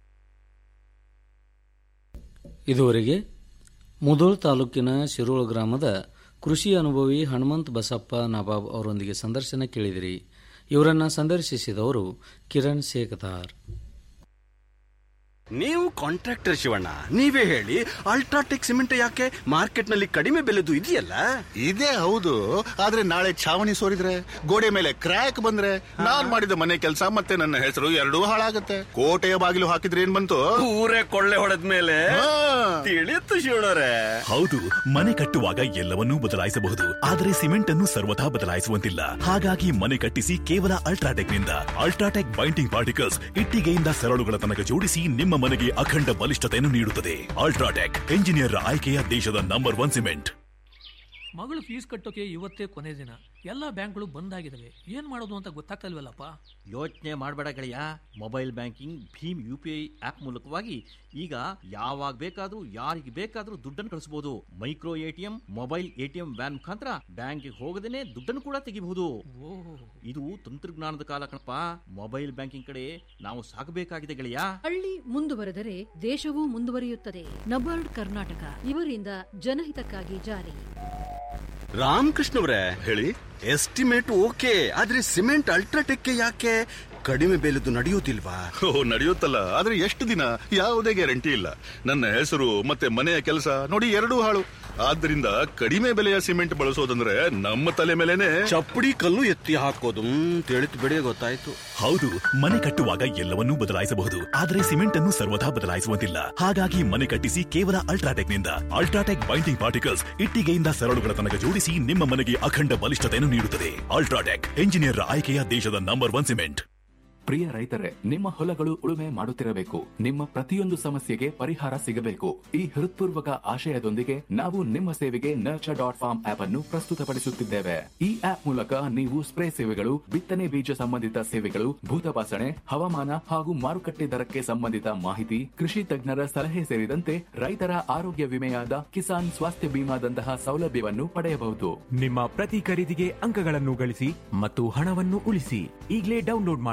ಇದುವರೆಗೆ ಮುಧೋಳ್ ತಾಲೂಕಿನ ಶಿರೋಳ ಗ್ರಾಮದ ಕೃಷಿ ಅನುಭವಿ ಹನುಮಂತ್ ಬಸಪ್ಪ ನವಾಬ್ ಅವರೊಂದಿಗೆ ಸಂದರ್ಶನ ಕೇಳಿದಿರಿ ಇವರನ್ನ ಸಂದರ್ಶಿಸಿದವರು ಕಿರಣ್ ಶೇಖತಾರ್ ನೀವು ಕಾಂಟ್ರಾಕ್ಟರ್ ಶಿವಣ್ಣ ನೀವೇ ಹೇಳಿ ಅಲ್ಟ್ರಾಟೆಕ್ ಸಿಮೆಂಟ್ ಯಾಕೆ ಮಾರ್ಕೆಟ್ ನಲ್ಲಿ ಕಡಿಮೆ ಬೆಲೆದು ಇದೆಯಲ್ಲ ಇದೇ ಹೌದು ಆದ್ರೆ ನಾಳೆ ಛಾವಣಿ ಸೋರಿದ್ರೆ ಗೋಡೆ ಮೇಲೆ ಕ್ರ್ಯಾಕ್ ಬಂದ್ರೆ ನಾನ್ ಮಾಡಿದ ಮನೆ ಕೆಲಸ ಮತ್ತೆ ನನ್ನ ಹೆಸರು ಎರಡೂ ಹಾಳಾಗತ್ತೆ ಕೋಟೆಯ ಬಾಗಿಲು ಹಾಕಿದ್ರೆ ಏನ್ ಬಂತು ಊರೇ ಕೊಳ್ಳೆ ಹೊಡೆದ ಮೇಲೆ ತಿಳಿಯುತ್ತು ಶಿವಣ್ಣರೇ ಹೌದು ಮನೆ ಕಟ್ಟುವಾಗ ಎಲ್ಲವನ್ನೂ ಬದಲಾಯಿಸಬಹುದು ಆದರೆ ಸಿಮೆಂಟ್ ಅನ್ನು ಸರ್ವಥಾ ಬದಲಾಯಿಸುವಂತಿಲ್ಲ ಹಾಗಾಗಿ ಮನೆ ಕಟ್ಟಿಸಿ ಕೇವಲ ಅಲ್ಟ್ರಾಟೆಕ್ ನಿಂದ ಅಲ್ಟ್ರಾಟೆಕ್ ಬೈಂಡಿಂಗ್ ಪಾರ್ಟಿಕಲ್ಸ್ ಇಟ್ಟಿಗೆಯಿಂದ ಸರಳುಗಳ ತನಕ ಜೋಡಿಸಿ ನಿಮ್ಮ ಮನೆಗೆ ಅಖಂಡ ಬಲಿಷ್ಠತೆಯನ್ನು ನೀಡುತ್ತದೆ ಅಲ್ಟ್ರಾಟೆಕ್ ಎಂಜಿನಿಯರ್ ಆಯ್ಕೆಯ ದೇಶದ ನಂಬರ್ ಒನ್ ಸಿಮೆಂಟ್ ಮಗಳು ಫೀಸ್ ಕಟ್ಟೋಕೆ ಇವತ್ತೇ ಕೊನೆ ದಿನ ಎಲ್ಲ ಬ್ಯಾಂಕ್ಗಳು ಬಂದ್ ಆಗಿದಾವೆ ಏನ್ ಮಾಡೋದು ಅಂತ ಗೊತ್ತಾಗ್ತಲ್ವಲ್ಲಪ್ಪ ಯೋಚನೆ ಮಾಡಬೇಡ ಗೆಳೆಯ ಮೊಬೈಲ್ ಬ್ಯಾಂಕಿಂಗ್ ಭೀಮ್ ಯು ಪಿ ಐ ಆಪ್ ಮೂಲಕವಾಗಿ ಈಗ ಯಾವಾಗ ಬೇಕಾದ್ರೂ ಯಾರಿಗೆ ಬೇಕಾದ್ರೂ ದುಡ್ಡನ್ನು ಕಳಿಸಬಹುದು micro ATM mobile ATM van ಮುಖಾಂತರ ಬ್ಯಾಂಕ್ಗೆ ಹೋಗದೇನೆ ದುಡ್ಡನ್ನು ಕೂಡ ತೆಗಿಬಹುದು ಇದು ತಂತ್ರಜ್ಞಾನದ ಕಾಲ ಕಣಪ್ಪ ಮೊಬೈಲ್ ಬ್ಯಾಂಕಿಂಗ್ ಕಡೆ ನಾವು ಸಾಗಬೇಕಾಗಿದೆ ಗೆಳೆಯ ಹಳ್ಳಿ ಮುಂದುವರೆದರೆ ದೇಶವೂ ಮುಂದುವರಿಯುತ್ತದೆ ನಬಾರ್ಡ್ ಕರ್ನಾಟಕ ಇವರಿಂದ ಜನಹಿತಕ್ಕಾಗಿ ಜಾರಿ ರಾಮಕೃಷ್ಣ ಅವರೇ ಹೇಳಿ ಎಸ್ಟಿಮೇಟ್ ಓಕೆ ಆದ್ರೆ ಸಿಮೆಂಟ್ ಅಲ್ಟ್ರಾಟೆಕ್ ಯಾಕೆ ಕಡಿಮೆ ಬೆಲೆದು ನಡೆಯುತ್ತಿಲ್ವಾ ಓ ನಡೆಯುತ್ತಲ್ಲ ಆದ್ರೆ ಎಷ್ಟು ದಿನ ಯಾವುದೇ ಗ್ಯಾರಂಟಿ ಇಲ್ಲ ನನ್ನ ಹೆಸರು ಮತ್ತೆ ಮನೆಯ ಕೆಲಸ ನೋಡಿ ಎರಡೂ ಹಾಳು ಆದ್ರಿಂದ ಕಡಿಮೆ ಬೆಲೆಯ ಸಿಮೆಂಟ್ ಬಳಸೋದಂದ್ರೆ ನಮ್ಮ ತಲೆ ಮೇಲೆನೆ ಚಪ್ಪಡಿ ಕಲ್ಲು ಎತ್ತಿ ಹಾಕೋದು ತಿಳಿತು ಬಿಡಿ ಗೊತ್ತಾಯ್ತು ಹೌದು ಮನೆ ಕಟ್ಟುವಾಗ ಎಲ್ಲವನ್ನೂ ಬದಲಾಯಿಸಬಹುದು ಆದರೆ ಸಿಮೆಂಟ್ ಅನ್ನು ಸರ್ವಥಾ ಬದಲಾಯಿಸುವಂತಿಲ್ಲ ಹಾಗಾಗಿ ಮನೆ ಕಟ್ಟಿಸಿ ಕೇವಲ ಅಲ್ಟ್ರಾಟೆಕ್ ನಿಂದ ಅಲ್ಟ್ರಾಟೆಕ್ ಬೈಂಡಿಂಗ್ ಪಾರ್ಟಿಕಲ್ಸ್ ಇಟ್ಟಿಗೆಯಿಂದ ಸರಳುಗಳ ತನಕ ಜೋಡಿಸಿ ನಿಮ್ಮ ಮನೆಗೆ ಅಖಂಡ ಬಲಿಷ್ಠತೆಯನ್ನು ನೀಡುತ್ತದೆ ಅಲ್ಟ್ರಾಟೆಕ್ ಎಂಜಿನಿಯರ್ ಆಯ್ಕೆಯ ದೇಶದ ನಂಬರ್ ಒನ್ ಸಿಮೆಂಟ್ ಪ್ರಿಯ ರೈತರೇ ನಿಮ್ಮ ಹೊಲಗಳು ಉಳುಮೆ ಮಾಡುತ್ತಿರಬೇಕು ನಿಮ್ಮ ಪ್ರತಿಯೊಂದು ಸಮಸ್ಯೆಗೆ ಪರಿಹಾರ ಸಿಗಬೇಕು ಈ ಹೃತ್ಪೂರ್ವಕ ಆಶಯದೊಂದಿಗೆ ನಾವು ನಿಮ್ಮ ಸೇವೆಗೆ ನರ್ಚರ್ ಡಾಟ್ ಫಾರ್ಮ್ ಆಪ್ ಅನ್ನು ಪ್ರಸ್ತುತಪಡಿಸುತ್ತಿದ್ದೇವೆ ಈ ಆಪ್ ಮೂಲಕ ನೀವು ಸ್ಪ್ರೇ ಸೇವೆಗಳು ಬಿತ್ತನೆ ಬೀಜ ಸಂಬಂಧಿತ ಸೇವೆಗಳು ಭೂತಪಾಸಣೆ ಹವಾಮಾನ ಹಾಗೂ ಮಾರುಕಟ್ಟೆ ದರಕ್ಕೆ ಸಂಬಂಧಿತ ಮಾಹಿತಿ ಕೃಷಿ ತಜ್ಞರ ಸಲಹೆ ಸೇರಿದಂತೆ ರೈತರ ಆರೋಗ್ಯ ವಿಮೆಯಾದ ಕಿಸಾನ್ ಸ್ವಾಸ್ಥ್ಯ ಬಿಮಾದಂತಹ ಸೌಲಭ್ಯವನ್ನು ಪಡೆಯಬಹುದು ನಿಮ್ಮ ಪ್ರತಿ ಖರೀದಿಗೆ ಅಂಕಗಳನ್ನು ಗಳಿಸಿ ಮತ್ತು ಹಣವನ್ನು ಉಳಿಸಿ ಈಗಲೇ ಡೌನ್ಲೋಡ್ ಮಾಡಿ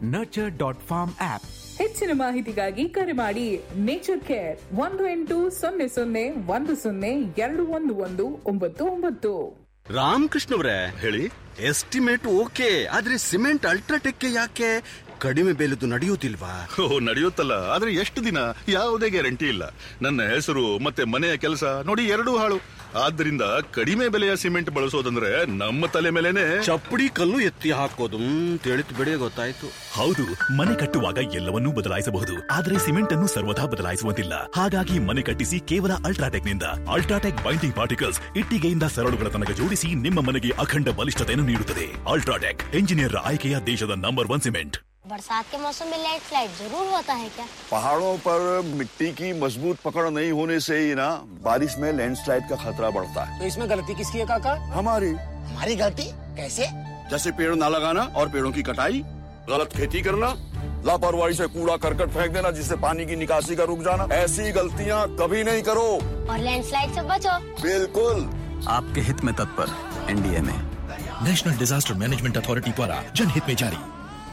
ನರ್ಚರ್ ಡಾಟ್ ಫಾರ್ಮ್ ಆಪ್ ಹೆಚ್ಚಿನ ಮಾಹಿತಿಗಾಗಿ ಕರೆ ಮಾಡಿ ನೇಚರ್ ಕೇರ್ ಒಂದು ಎಂಟು ಸೊನ್ನೆ ಸೊನ್ನೆ ಒಂದು ಸೊನ್ನೆ ಎರಡು ಒಂದು ಒಂದು ಒಂಬತ್ತು ಒಂಬತ್ತು ರಾಮಕೃಷ್ಣವ್ರೆ ಹೇಳಿ ಎಸ್ಟಿಮೇಟ್ ಓಕೆ ಆದ್ರೆ ಸಿಮೆಂಟ್ ಅಲ್ಟ್ರಾಟೆಕ್ ಯಾಕೆ ಕಡಿಮೆ ಬೆಲೆದು ನಡೆಯುವುದಿಲ್ವಾ ಓ ನಡೆಯುತ್ತಲ್ಲ ಆದ್ರೆ ಎಷ್ಟು ದಿನ ಯಾವುದೇ ಗ್ಯಾರಂಟಿ ಇಲ್ಲ ನನ್ನ ಹೆಸರು ಮತ್ತೆ ಮನೆಯ ಕೆಲಸ ನೋಡಿ ಎರಡೂ ಹಾಳು ಆದ್ರಿಂದ ಕಡಿಮೆ ಬೆಲೆಯ ಸಿಮೆಂಟ್ ಬಳಸೋದಂದ್ರೆ ನಮ್ಮ ತಲೆ ಮೇಲೆನೆ ಚಪ್ಪಡಿ ಕಲ್ಲು ಎತ್ತಿ ಹಾಕೋದು ತಿಳಿತು ಬಿಡಿ ಗೊತ್ತಾಯ್ತು ಹೌದು ಮನೆ ಕಟ್ಟುವಾಗ ಎಲ್ಲವನ್ನೂ ಬದಲಾಯಿಸಬಹುದು ಆದರೆ ಸಿಮೆಂಟ್ ಅನ್ನು ಸರ್ವದಾ ಬದಲಾಯಿಸುವಂತಿಲ್ಲ ಹಾಗಾಗಿ ಮನೆ ಕಟ್ಟಿಸಿ ಕೇವಲ ಅಲ್ಟ್ರಾಟೆಕ್ ನಿಂದ ಅಲ್ಟ್ರಾಟೆಕ್ ಬೈಂಡಿಂಗ್ ಪಾರ್ಟಿಕಲ್ಸ್ ಇಟ್ಟಿಗೆಯಿಂದ ಸರಳುಗಳ ತನಕ ಜೋಡಿಸಿ ನಿಮ್ಮ ಮನೆಗೆ ಅಖಂಡ ಬಲಿಷ್ಠತೆಯನ್ನು ನೀಡುತ್ತದೆ ಅಲ್ಟ್ರಾಟೆಕ್ ಇಂಜಿನಿಯರ್ ಆಯ್ಕೆಯ ದೇಶದ ನಂಬರ್ ಒನ್ ಸಿಮೆಂಟ್ बरसात के मौसम में लाइट स्लाइड जरूर होता है क्या पहाड़ों पर मिट्टी की मजबूत पकड़ नहीं होने से ही ना बारिश में लैंडस्लाइड का खतरा बढ़ता है तो इसमें गलती किसकी है काका हमारी हमारी गलती कैसे जैसे पेड़ ना लगाना और पेड़ों की कटाई गलत खेती करना लापरवाही से कूड़ा करकट फेंक देना जिससे पानी की निकासी का रुक जाना ऐसी गलतियाँ कभी नहीं करो और लैंडस्लाइड से बचो बिल्कुल आपके हित में तत्पर एनडीए में नेशनल डिजास्टर मैनेजमेंट अथॉरिटी द्वारा जनहित में जारी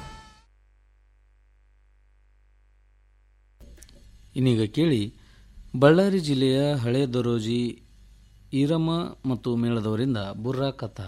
ಇನ್ನೀಗ ಕೇಳಿ ಬಳ್ಳಾರಿ ಜಿಲ್ಲೆಯ ಹಳೆ ದರೋಜಿ ಈರಮ್ಮ ಮತ್ತು ಮೇಳದವರಿಂದ ಬುರ್ರಾ ಕಥಾ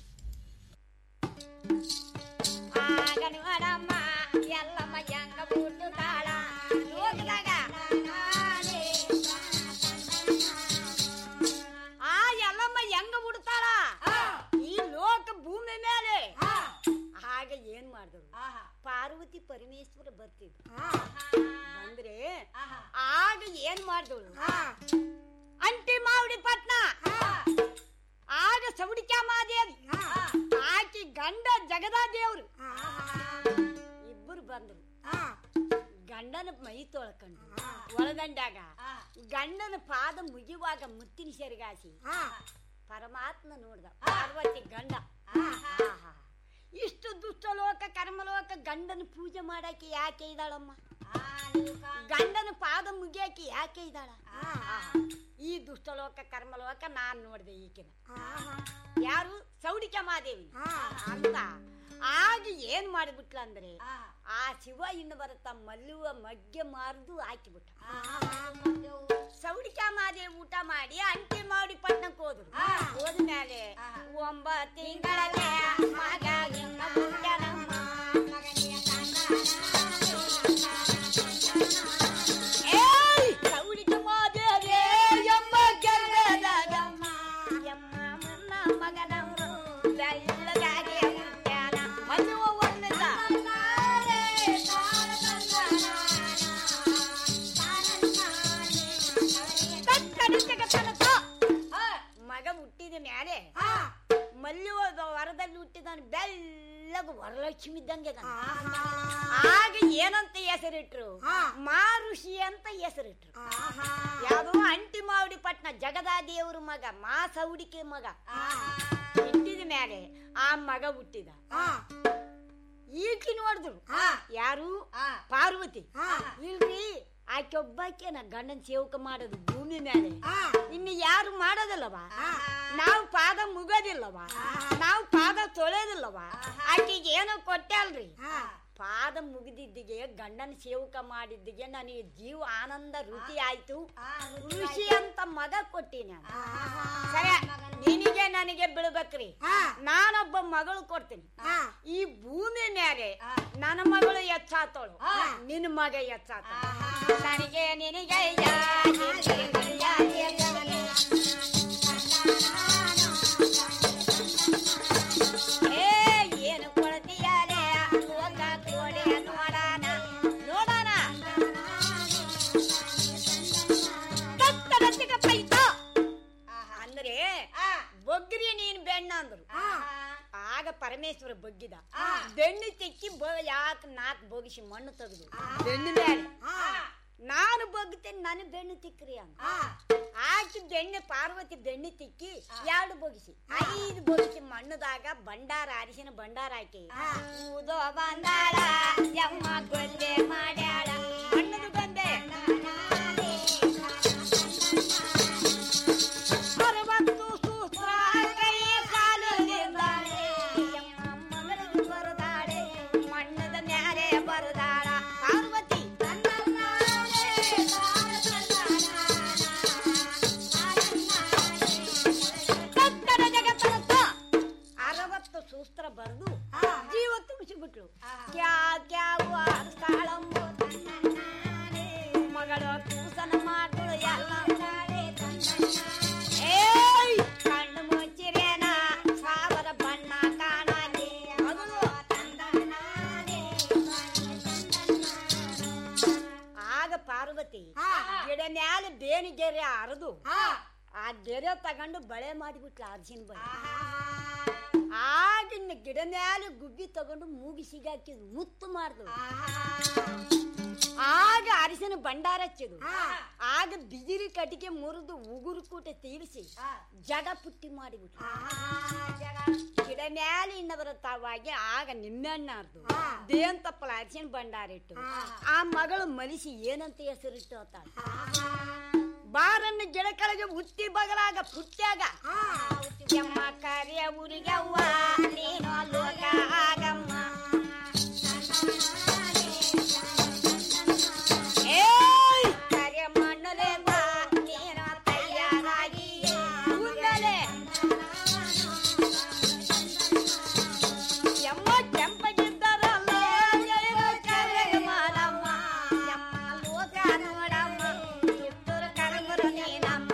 ಆ ಎಲ್ಲಮ್ಮ ಹೆಂಗ ಬಿಡ್ತಾರ ಈ ಲೋಕ ಭೂಮಿ ಮೇಲೆ ಆಗ ಏನ್ ಮಾಡಿದ್ರು ಪಾರ್ವತಿ ಪರಮೇಶ್ವರ ಬರ್ತಿದ್ರು ಬಂದ್ರೆ ಆಗ ಏನ್ ಮಾಡಿದಳು ಅಂಟಿ ಮಾವಡಿ ಪಟ್ನ ಆಗ ಸೌಡಿಕ್ಯಾಮಾದೇವಿ ಆಕಿ ಗಂಡ ಜಗದಾದೇವ್ರು ಇಬ್ಬರು ಬಂದ್ರು ಗಂಡನ ಮೈ ತೊಳ್ಕೊಂಡು ಒಳಗಂಡಾಗ ಗಂಡನ ಪಾದ ಮುಗಿಯುವಾಗ ಮುತ್ತಿನ ಸೆರಗಾಸಿ ಪರಮಾತ್ಮ ನೋಡ್ದ ಪಾರ್ವತಿ ಗಂಡ ಆಹಾ. ಇಷ್ಟು ದುಷ್ಟಲೋಕ ಕರ್ಮಲೋಕ ಗಂಡನ ಪೂಜೆ ಮಾಡಾಕಿ ಯಾಕೆ ಇದ್ದಾಳಮ್ಮ ಗಂಡನ ಪಾದ ಮುಗಿಯಾಕಿ ಯಾಕೆ ಇದ್ದಾಳ ಆಹಾ. ಈ ದುಷ್ಟಲೋಕ ಕರ್ಮಲೋಕ ನಾನ್ ನೋಡ್ದೆ ಈಕಿನ ಯಾರು ಸೌಡಿಕ ಮಾದೇವಿ ಅಂತ ಆಗ ಏನ್ ಮಾಡಿಬಿಟ್ಲ ಅಂದ್ರೆ ಆ ಶಿವ ಇನ್ನು ಬರುತ್ತ ಮಲ್ಲುವ ಮಗ್ಗೆ ಮಾರ್ದು ಹಾಕಿಬಿಟ್ಟ ಸೌಡಿಕ ಮಾದೇವಿ ಊಟ ಮಾಡಿ ಅಂಟಿ ಮಾಡಿ ಪಟ್ಟಣಕ್ಕೆ ಹೋದ್ರು ಹೋದ್ಮೇಲೆ ಒಂಬತ್ತು ತಿಂಗಳಲ್ಲೇ ಮಗ ಇನ್ನ ಹುಟ್ಟ್ಯಾನಮ್ಮ. ಏಯ್! ಸೌಡಿಕ ಮಾದೇವಿ ಎಮ್ಮ ಗೆಲ್ಲದಗಮ್ಮ. ಎಮ್ಮ ಮುನ್ನ ಮಗನವ್ರು ಬೆಳ್ಳಗಾಗಿ ಹುಟ್ಟ್ಯಾನ. ಮಲ್ಲುವ ಒಂದಿಲ್ಲ. ತಕ್ಕಡಿಸಿಗ ತನಕ ಮಗ ಹುಟ್ಟಿದ ಮ್ಯಾಲೆ ಮಲ್ಲುವ ವರದಲ್ಲಿ ಹುಟ್ಟಿದಾನ ಬೆಳ್ಳಗ ವರಲಕ್ಷ್ಮಿ ಇದ್ದಂಗೆ ಅದಾನ. ಆಗ ಏನಂತ ಹೆಸರಿಟ್ರು ಮಾರುಷಿ ಅಂತ ಹೆಸರಿಟ್ರು ಯಾವ್ದೋ ಅಂಟಿ ಮಾವಡಿ ಪಟ್ನ ಜಗದಾದೇವ್ರ ಮಗ ಮಾ ಸೌಡಿಕೆ ಮಗ ಹುಟ್ಟಿದ ಮ್ಯಾಲೆ ಆ ಮಗ ಹುಟ್ಟಿದ ಈಕಿ ನೋಡಿದ್ರು ಯಾರು ಪಾರ್ವತಿ ಇಲ್ರಿ ಆಕೆ ಒಬ್ಬಾಕೆ ನಾ ಗಂಡನ ಸೇವಕ ಮಾಡೋದು ಭೂಮಿ ಮೇಲೆ ಇನ್ನು ಯಾರು ಮಾಡೋದಿಲ್ಲವ ನಾವು ಪಾದ ಮುಗೋದಿಲ್ಲವ ನಾವು ಪಾದ ತೊಳೆಯೋದಿಲ್ಲವ ಆಕೆಗೆ ಏನೋ ಕೊಟ್ಟೆ ಅಲ್ರಿ ಪಾದ ಮುಗಿದಿದ್ದಿಗೆ ಗಂಡನ ಸೇವಕ ಮಾಡಿದ್ದಿಗೆ ನನಗೆ ಜೀವ ಆನಂದ ರುಚಿ ಆಯ್ತು ಋಷಿ ಅಂತ ಮಗ ಕೊಟ್ಟಿನಿ ಸರಿ ನಿನಗೆ ನನಗೆ ಬೀಳ್ಬೇಕ್ರಿ ನಾನೊಬ್ಬ ಮಗಳು ಕೊಡ್ತೀನಿ ಈ ಭೂಮಿ ಮೇಲೆ ನನ್ನ ಮಗಳು ಹೆಚ್ಚಾತೋಳು ನಿನ್ನ ಮಗ ಹೆಚ್ಚಾತ ನನಗೆ ನಿನಗೆ ಯಾ- ನಿನಗೆ ಯಾ- ಏ ಏನು ಕೊಡ್ತೀಯಾಲೆ ಹೋಗ ಕೋಡೆ ನೋಡೋಣ ನೋಡೋಣ ತತ್ತರತ್ತಿಗ ಪೈತ ಅಂದ್ರೆ ಬೊಗ್ರಿ ನೀನ್ ಬೆಣ್ಣ ಅಂದ್ರು ಆಗ ಪರಮೇಶ್ವರ ಬಗ್ಗಿದ ಬೆಣ್ಣು ತೆಕ್ಕಿ ಯಾಕೆ ನಾಲ್ಕು ಬೊಗಿಸಿ ಮಣ್ಣು ತೆಗೆದು ಬೆಣ್ಣು ಮೇಲೆ ನಾನು ಬಗ್ತೇನೆ ನಾನು ಬೆಣ್ಣು ತಿಕ್ಕ್ರಿ ಅಂತ ಆಕಿ ಬೆಣ್ಣೆ ಪಾರ್ವತಿ ಬೆಣ್ಣೆ ತಿಕ್ಕಿ ಎರಡು ಬೊಗಿಸಿ ಐದು ಬೊಗಿಸಿ ಮಣ್ಣದಾಗ ಬಂಡಾರ ಅರಿಶಿನ ಬಂಡಾರ ಹಾಕಿ ಊದೋ ಬಂದಾಳ ಯಮ್ಮ ಗೊಲ್ಲೆ ಮಾಡ್ಯಾಳ ಮಣ್ಣದು ಬಂದೆ ಅರವತ್ತು ಸೂತ್ರ ಕೈ ಕಾಲು ನಿಂದಾಳೆ ಯಮ್ಮ ಮಗಳಿಗೆ ಬರದಾಳೆ ಮಣ್ಣದ ಮ್ಯಾಲೆ ಪಾರ್ವತಿ ಗಿಡ ಮ್ಯಾಲ ಬೇನಿ ಗೆರೆ ಹರಿದು ಆ ಗೆರೆ ತಗೊಂಡು ಬಳೆ ಮಾಡಿಬಿಟ್ಲ ಅರ್ಜಿನ ಬಳೆ ಆಗಿನ ಗಿಡ ಮ್ಯಾಲ ಗುಬ್ಬಿ ತಗೊಂಡು ಮೂಗಿ ಸಿಗಾಕಿದ್ ಮುತ್ತು ಮಾಡ್ದು ಆಗ ಅರಿಸಿನ ಭಂಡಾರ ಹಚ್ಚಿದು ಆಗ ಬಿದಿರಿ ಕಟ್ಟಿಗೆ ಮುರಿದು ಉಗುರು ಕೂಟ ತೀರಿಸಿ ಜಗ ಪುಟ್ಟಿ ಮಾಡಿಬಿಟ್ರು ಗಿಡ ಮ್ಯಾಲೆ ಇನ್ನವರ ತಾವಾಗಿ ಆಗ ನಿಮ್ಮೆಣ್ಣ ಅರ್ದು ದೇನ್ ತಪ್ಪಲ ಅರಿಸಿನ ಭಂಡಾರ ಇಟ್ಟು ಆ ಮಗಳು ಮಲಿಸಿ ಏನಂತ ಹೆಸರಿಟ್ಟು ಅತ್ತಾಳ ಬಾರನ್ನ ಗಿಡ ಕೆಳಗೆ ಉತ್ತಿ ಬಗಲಾಗ ಪುಟ್ಟ್ಯಾಗ ಯಮ್ಮ ಕಾರ್ಯ ಊರಿಗವ್ವ ನೀನು ಲೋಕ ಆಗಮ್ಮ ಏಯ್ ಕಾರ್ಯ ಮಣ್ಣಲೆ ಬಾ ನೀನು ತಯಾರಾಗಿ ಕೂದಲೇ ಯಮ್ಮ ಕೆಂಪಗಿದ್ದರಲ್ಲ ಜಯರ ಕಾರ್ಯ ಮಾಡಮ್ಮ ಯಮ್ಮ ಲೋಕ ನೋಡಮ್ಮ ಕಿತ್ತೂರು ಕರಗುರು ನೀನಮ್ಮ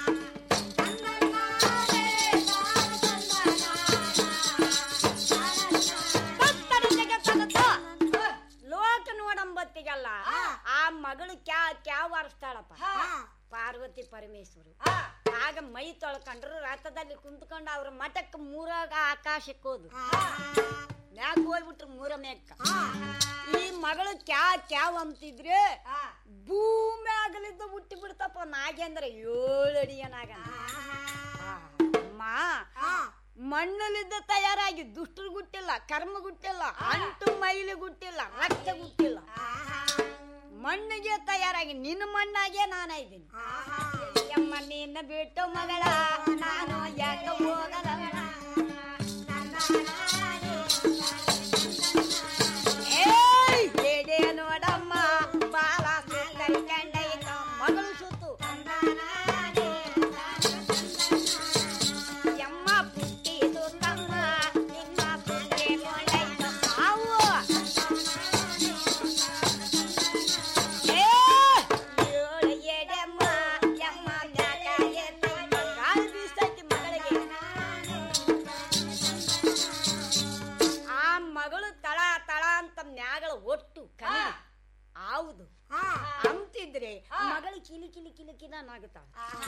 ಭಕ್ತರ ಜಗತ್ತನದ ಲೋಕ ನೋಡಂಬತ್ತಿಗಲ್ಲ ಆ ಮಗಳು ಕ್ಯಾ ಕ್ಯಾವ್ ಆರಿಸ್ತಾಳಪ್ಪ ಪಾರ್ವತಿ ಪರಮೇಶ್ವರಿ ಆಗ ಮೈ ತೊಳ್ಕೊಂಡ್ರು ರಥದಲ್ಲಿ ಕುಂತ್ಕೊಂಡು ಅವ್ರ ಮಠಕ್ಕೆ ಮೂರಾಗ ಆಕಾಶಕ್ಕೆ ಹೋದ್ರು ಮ್ಯಾಗ ಹೋಗ್ಬಿಟ್ರು ಮೂರ ಮೇಕ್ಕ ಈ ಮಗಳು ಕ್ಯಾ ಕ್ಯಾವ್ ಅಂತಿದ್ರೆ ಭೂಮ್ಯಾಗಲಿದ್ದ ಹುಟ್ಟಿ ಬಿಡ್ತಪ್ಪ ನಾಗೇಂದ್ರ ಏಳು ಅಡಿಯ ನಾಗ ಅಮ್ಮ ಮಣ್ಣಲ್ಲಿದ್ದ ತಯಾರಾಗಿ ದುಷ್ಟರು ಗುಟ್ಟಿಲ್ಲ ಕರ್ಮ ಗುಟ್ಟಿಲ್ಲ ಅಂಟು ಮೈಲಿ ಗುಟ್ಟಿಲ್ಲ ರಕ್ತ ಗುಟ್ಟಿಲ್ಲ ಮಣ್ಣಿಗೆ ತಯಾರಾಗಿ ನಿನ್ನ ಮಣ್ಣಾಗೆ ನಾನಿದ್ದೀನಿ ಯಮ್ಮ ನಿನ್ನ ಬಿಟ್ಟು ಮಗಳ ನಾನು ಯಾಕ ಹೋಗಲ್ಲ ಏಯ್ ಎಡೆ ನೋಡಮ್ಮ ಬಾಲ ಸುತ್ತರಿ ಕಂಡೈತ ಮಗಳು ಸುತ್ತು ಯಮ್ಮ ಪುಟ್ಟಿ ಸುತ್ತಮ್ಮ ನಿನ್ನ ಪುಟ್ಟಿ ಕೊಂಡೈತ ಮಾವು ಏ ಏಳು ಎಡೆಮ್ಮ ಯಮ್ಮ ಮ್ಯಾಗ ಎತ್ತೈತ ಗಾಳಿ ಬೀಸ್ತೈತಿ ಮಗಳಿಗೆ ಆ ಮಗಳು ತಳ ತಳ ಅಂತ ಮ್ಯಾಗಳ ಒಟ್ಟು ಕಣ್ಣು ಹೌದು ಅಂತಿದ್ರೆ ಮಗಳು ಕಿಲಿ ಕಿಲಿ ಕಿಲಿ ಕಿಲ ನಾಗುತ್ತಾಳ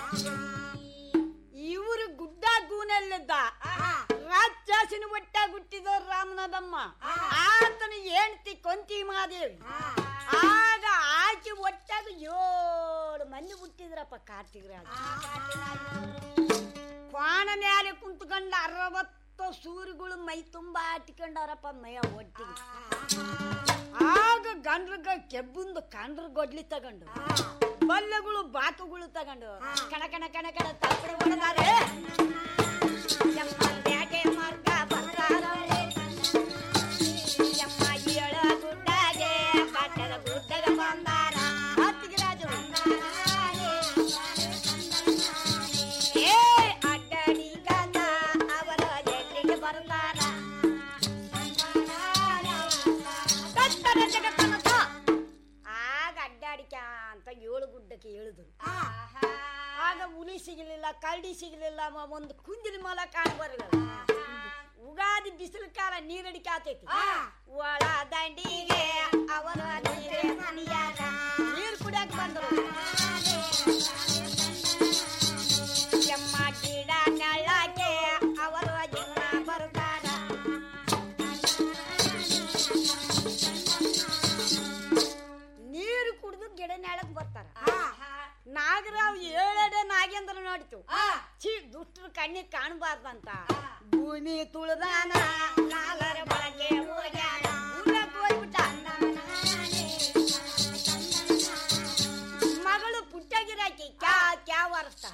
ಇವರು ಗುಡ್ಡ ಗೂನಲ್ಲಿದ್ದ ರಾಕ್ಷಸಿನ ಒಟ್ಟ ಹುಟ್ಟಿದ ರಾಮನಾಥಮ್ಮ ಆತನ ಹೆಂಡತಿ ಕೊಂತಿ ಮಾದೇವಿ ಆಗ ಆಕೆ ಒಟ್ಟಾಗ ಏಳು ಮಂದಿ ಹುಟ್ಟಿದ್ರಪ್ಪ ಕಾರ್ತಿಕ್ ರಾಜ ಕ್ವಾಣ ಮ್ಯಾಲೆ ಕುಂತ್ಕೊಂಡ ಅರವತ್ತು ಸೂರಿಗಳು ಮೈ ತುಂಬಾ ಆಟಿಕೊಂಡಾರಪ್ಪ ಮೈಯ ಒಟ್ಟಿಗೆ ಆಗ ಗಂಡ್ರಗ ಕೆಬ್ಬುಂದು ಕಂಡ್ರ ಗೊಡ್ಲಿ ತಗೊಂಡು ಬಲ್ಲೆಗಳು ಬಾತುಗಳು ತಗೊಂಡು ಕಣ ಕಣ ಕಣ ಕಣ ತಪ್ಪಡೆ ಹೊಡೆದಾರೆ ಯಮ್ಮ ಬ್ಯಾಗೆ ಮಾರ್ಗ ಬಂಗಾರ ಯಮ್ಮ ಏಳ ಗುಡ್ಡಾಗೆ ಪಟ್ಟದ ಗುಡ್ಡಗ ಬಂದಾರ ಹತ್ತಿಗೆ ರಾಜರು ಏ ಅಡ್ಡಡಿ ಗಂಧ ಅವರ ಜಲ್ಲಿಗೆ ಬರ್ತಾರ ಕತ್ತರ ಜಗತ್ತನಕ ಆಗ ಅಡ್ಡಾಡಿಕ ಅಂತ ಏಳು ಗುಡ್ಡಕ್ಕೆ ಇಳಿದ್ರು ಆಗ ಹುಲಿ ಸಿಗಲಿಲ್ಲ ಕರಡಿ ಸಿಗಲಿಲ್ಲ ಮ- ಒಂದು ಕುಂದಿನ ಮೊಲ ಕಾಣ ಬರಲಿಲ್ಲ ಉಗಾದಿ ಬಿಸಿಲು ಕಾಲ ನೀರಡಿಕೆ ಆತೈತಿ ಒಳ ದಂಡಿಗೆ ಅವರ ನೀರೇ ಮನೆಯಾಗ ನೀರು ಕುಡಿಯಕ್ ಬಂದ್ರು ಎಮ್ಮ ಗಿಡ ನೆಳ್ಳಕ್ಕೆ ಅವರ ಜೀವನ ಬರ್ತಾರ ನೀರು ಕುಡಿದು ಗಿಡ ನೆಳಕ್ ಬರ್ತಾರ ನಾಗರಾವ್ ಏಳಡೆ ನಾಗೇಂದ್ರ ನೋಡಿತು ಛೀ ದುಷ್ಟರು ಕಣ್ಣಿಗೆ ಕಾಣಬಾರ್ದಂತ ಭೂಮಿ ತುಳಿದಾನ ನಾಲರ ಬಳಕೆ ಹೋಗ್ಯಾನ ಊರಾಗ್ ಹೋಗ್ಬಿಟ್ಟ ಮಗಳು ಪುಟ್ಟಗಿರಾಕಿ ಕ್ಯಾ ಕ್ಯಾ ವರಸ್ತ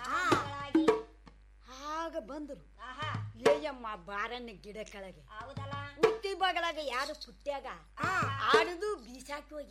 ಆಗ ಬಂದರು ಏಯಮ್ಮ ಬಾರನ್ನ ಗಿಡ ಕೆಳಗೆ ಹುಟ್ಟಿ ಬಗಳಾಗ ಯಾರು ಪುಟ್ಟ್ಯಾಗ ಆಡುದು ಬೀಸಾಕಿ ಹೋಗ್ಯಾರ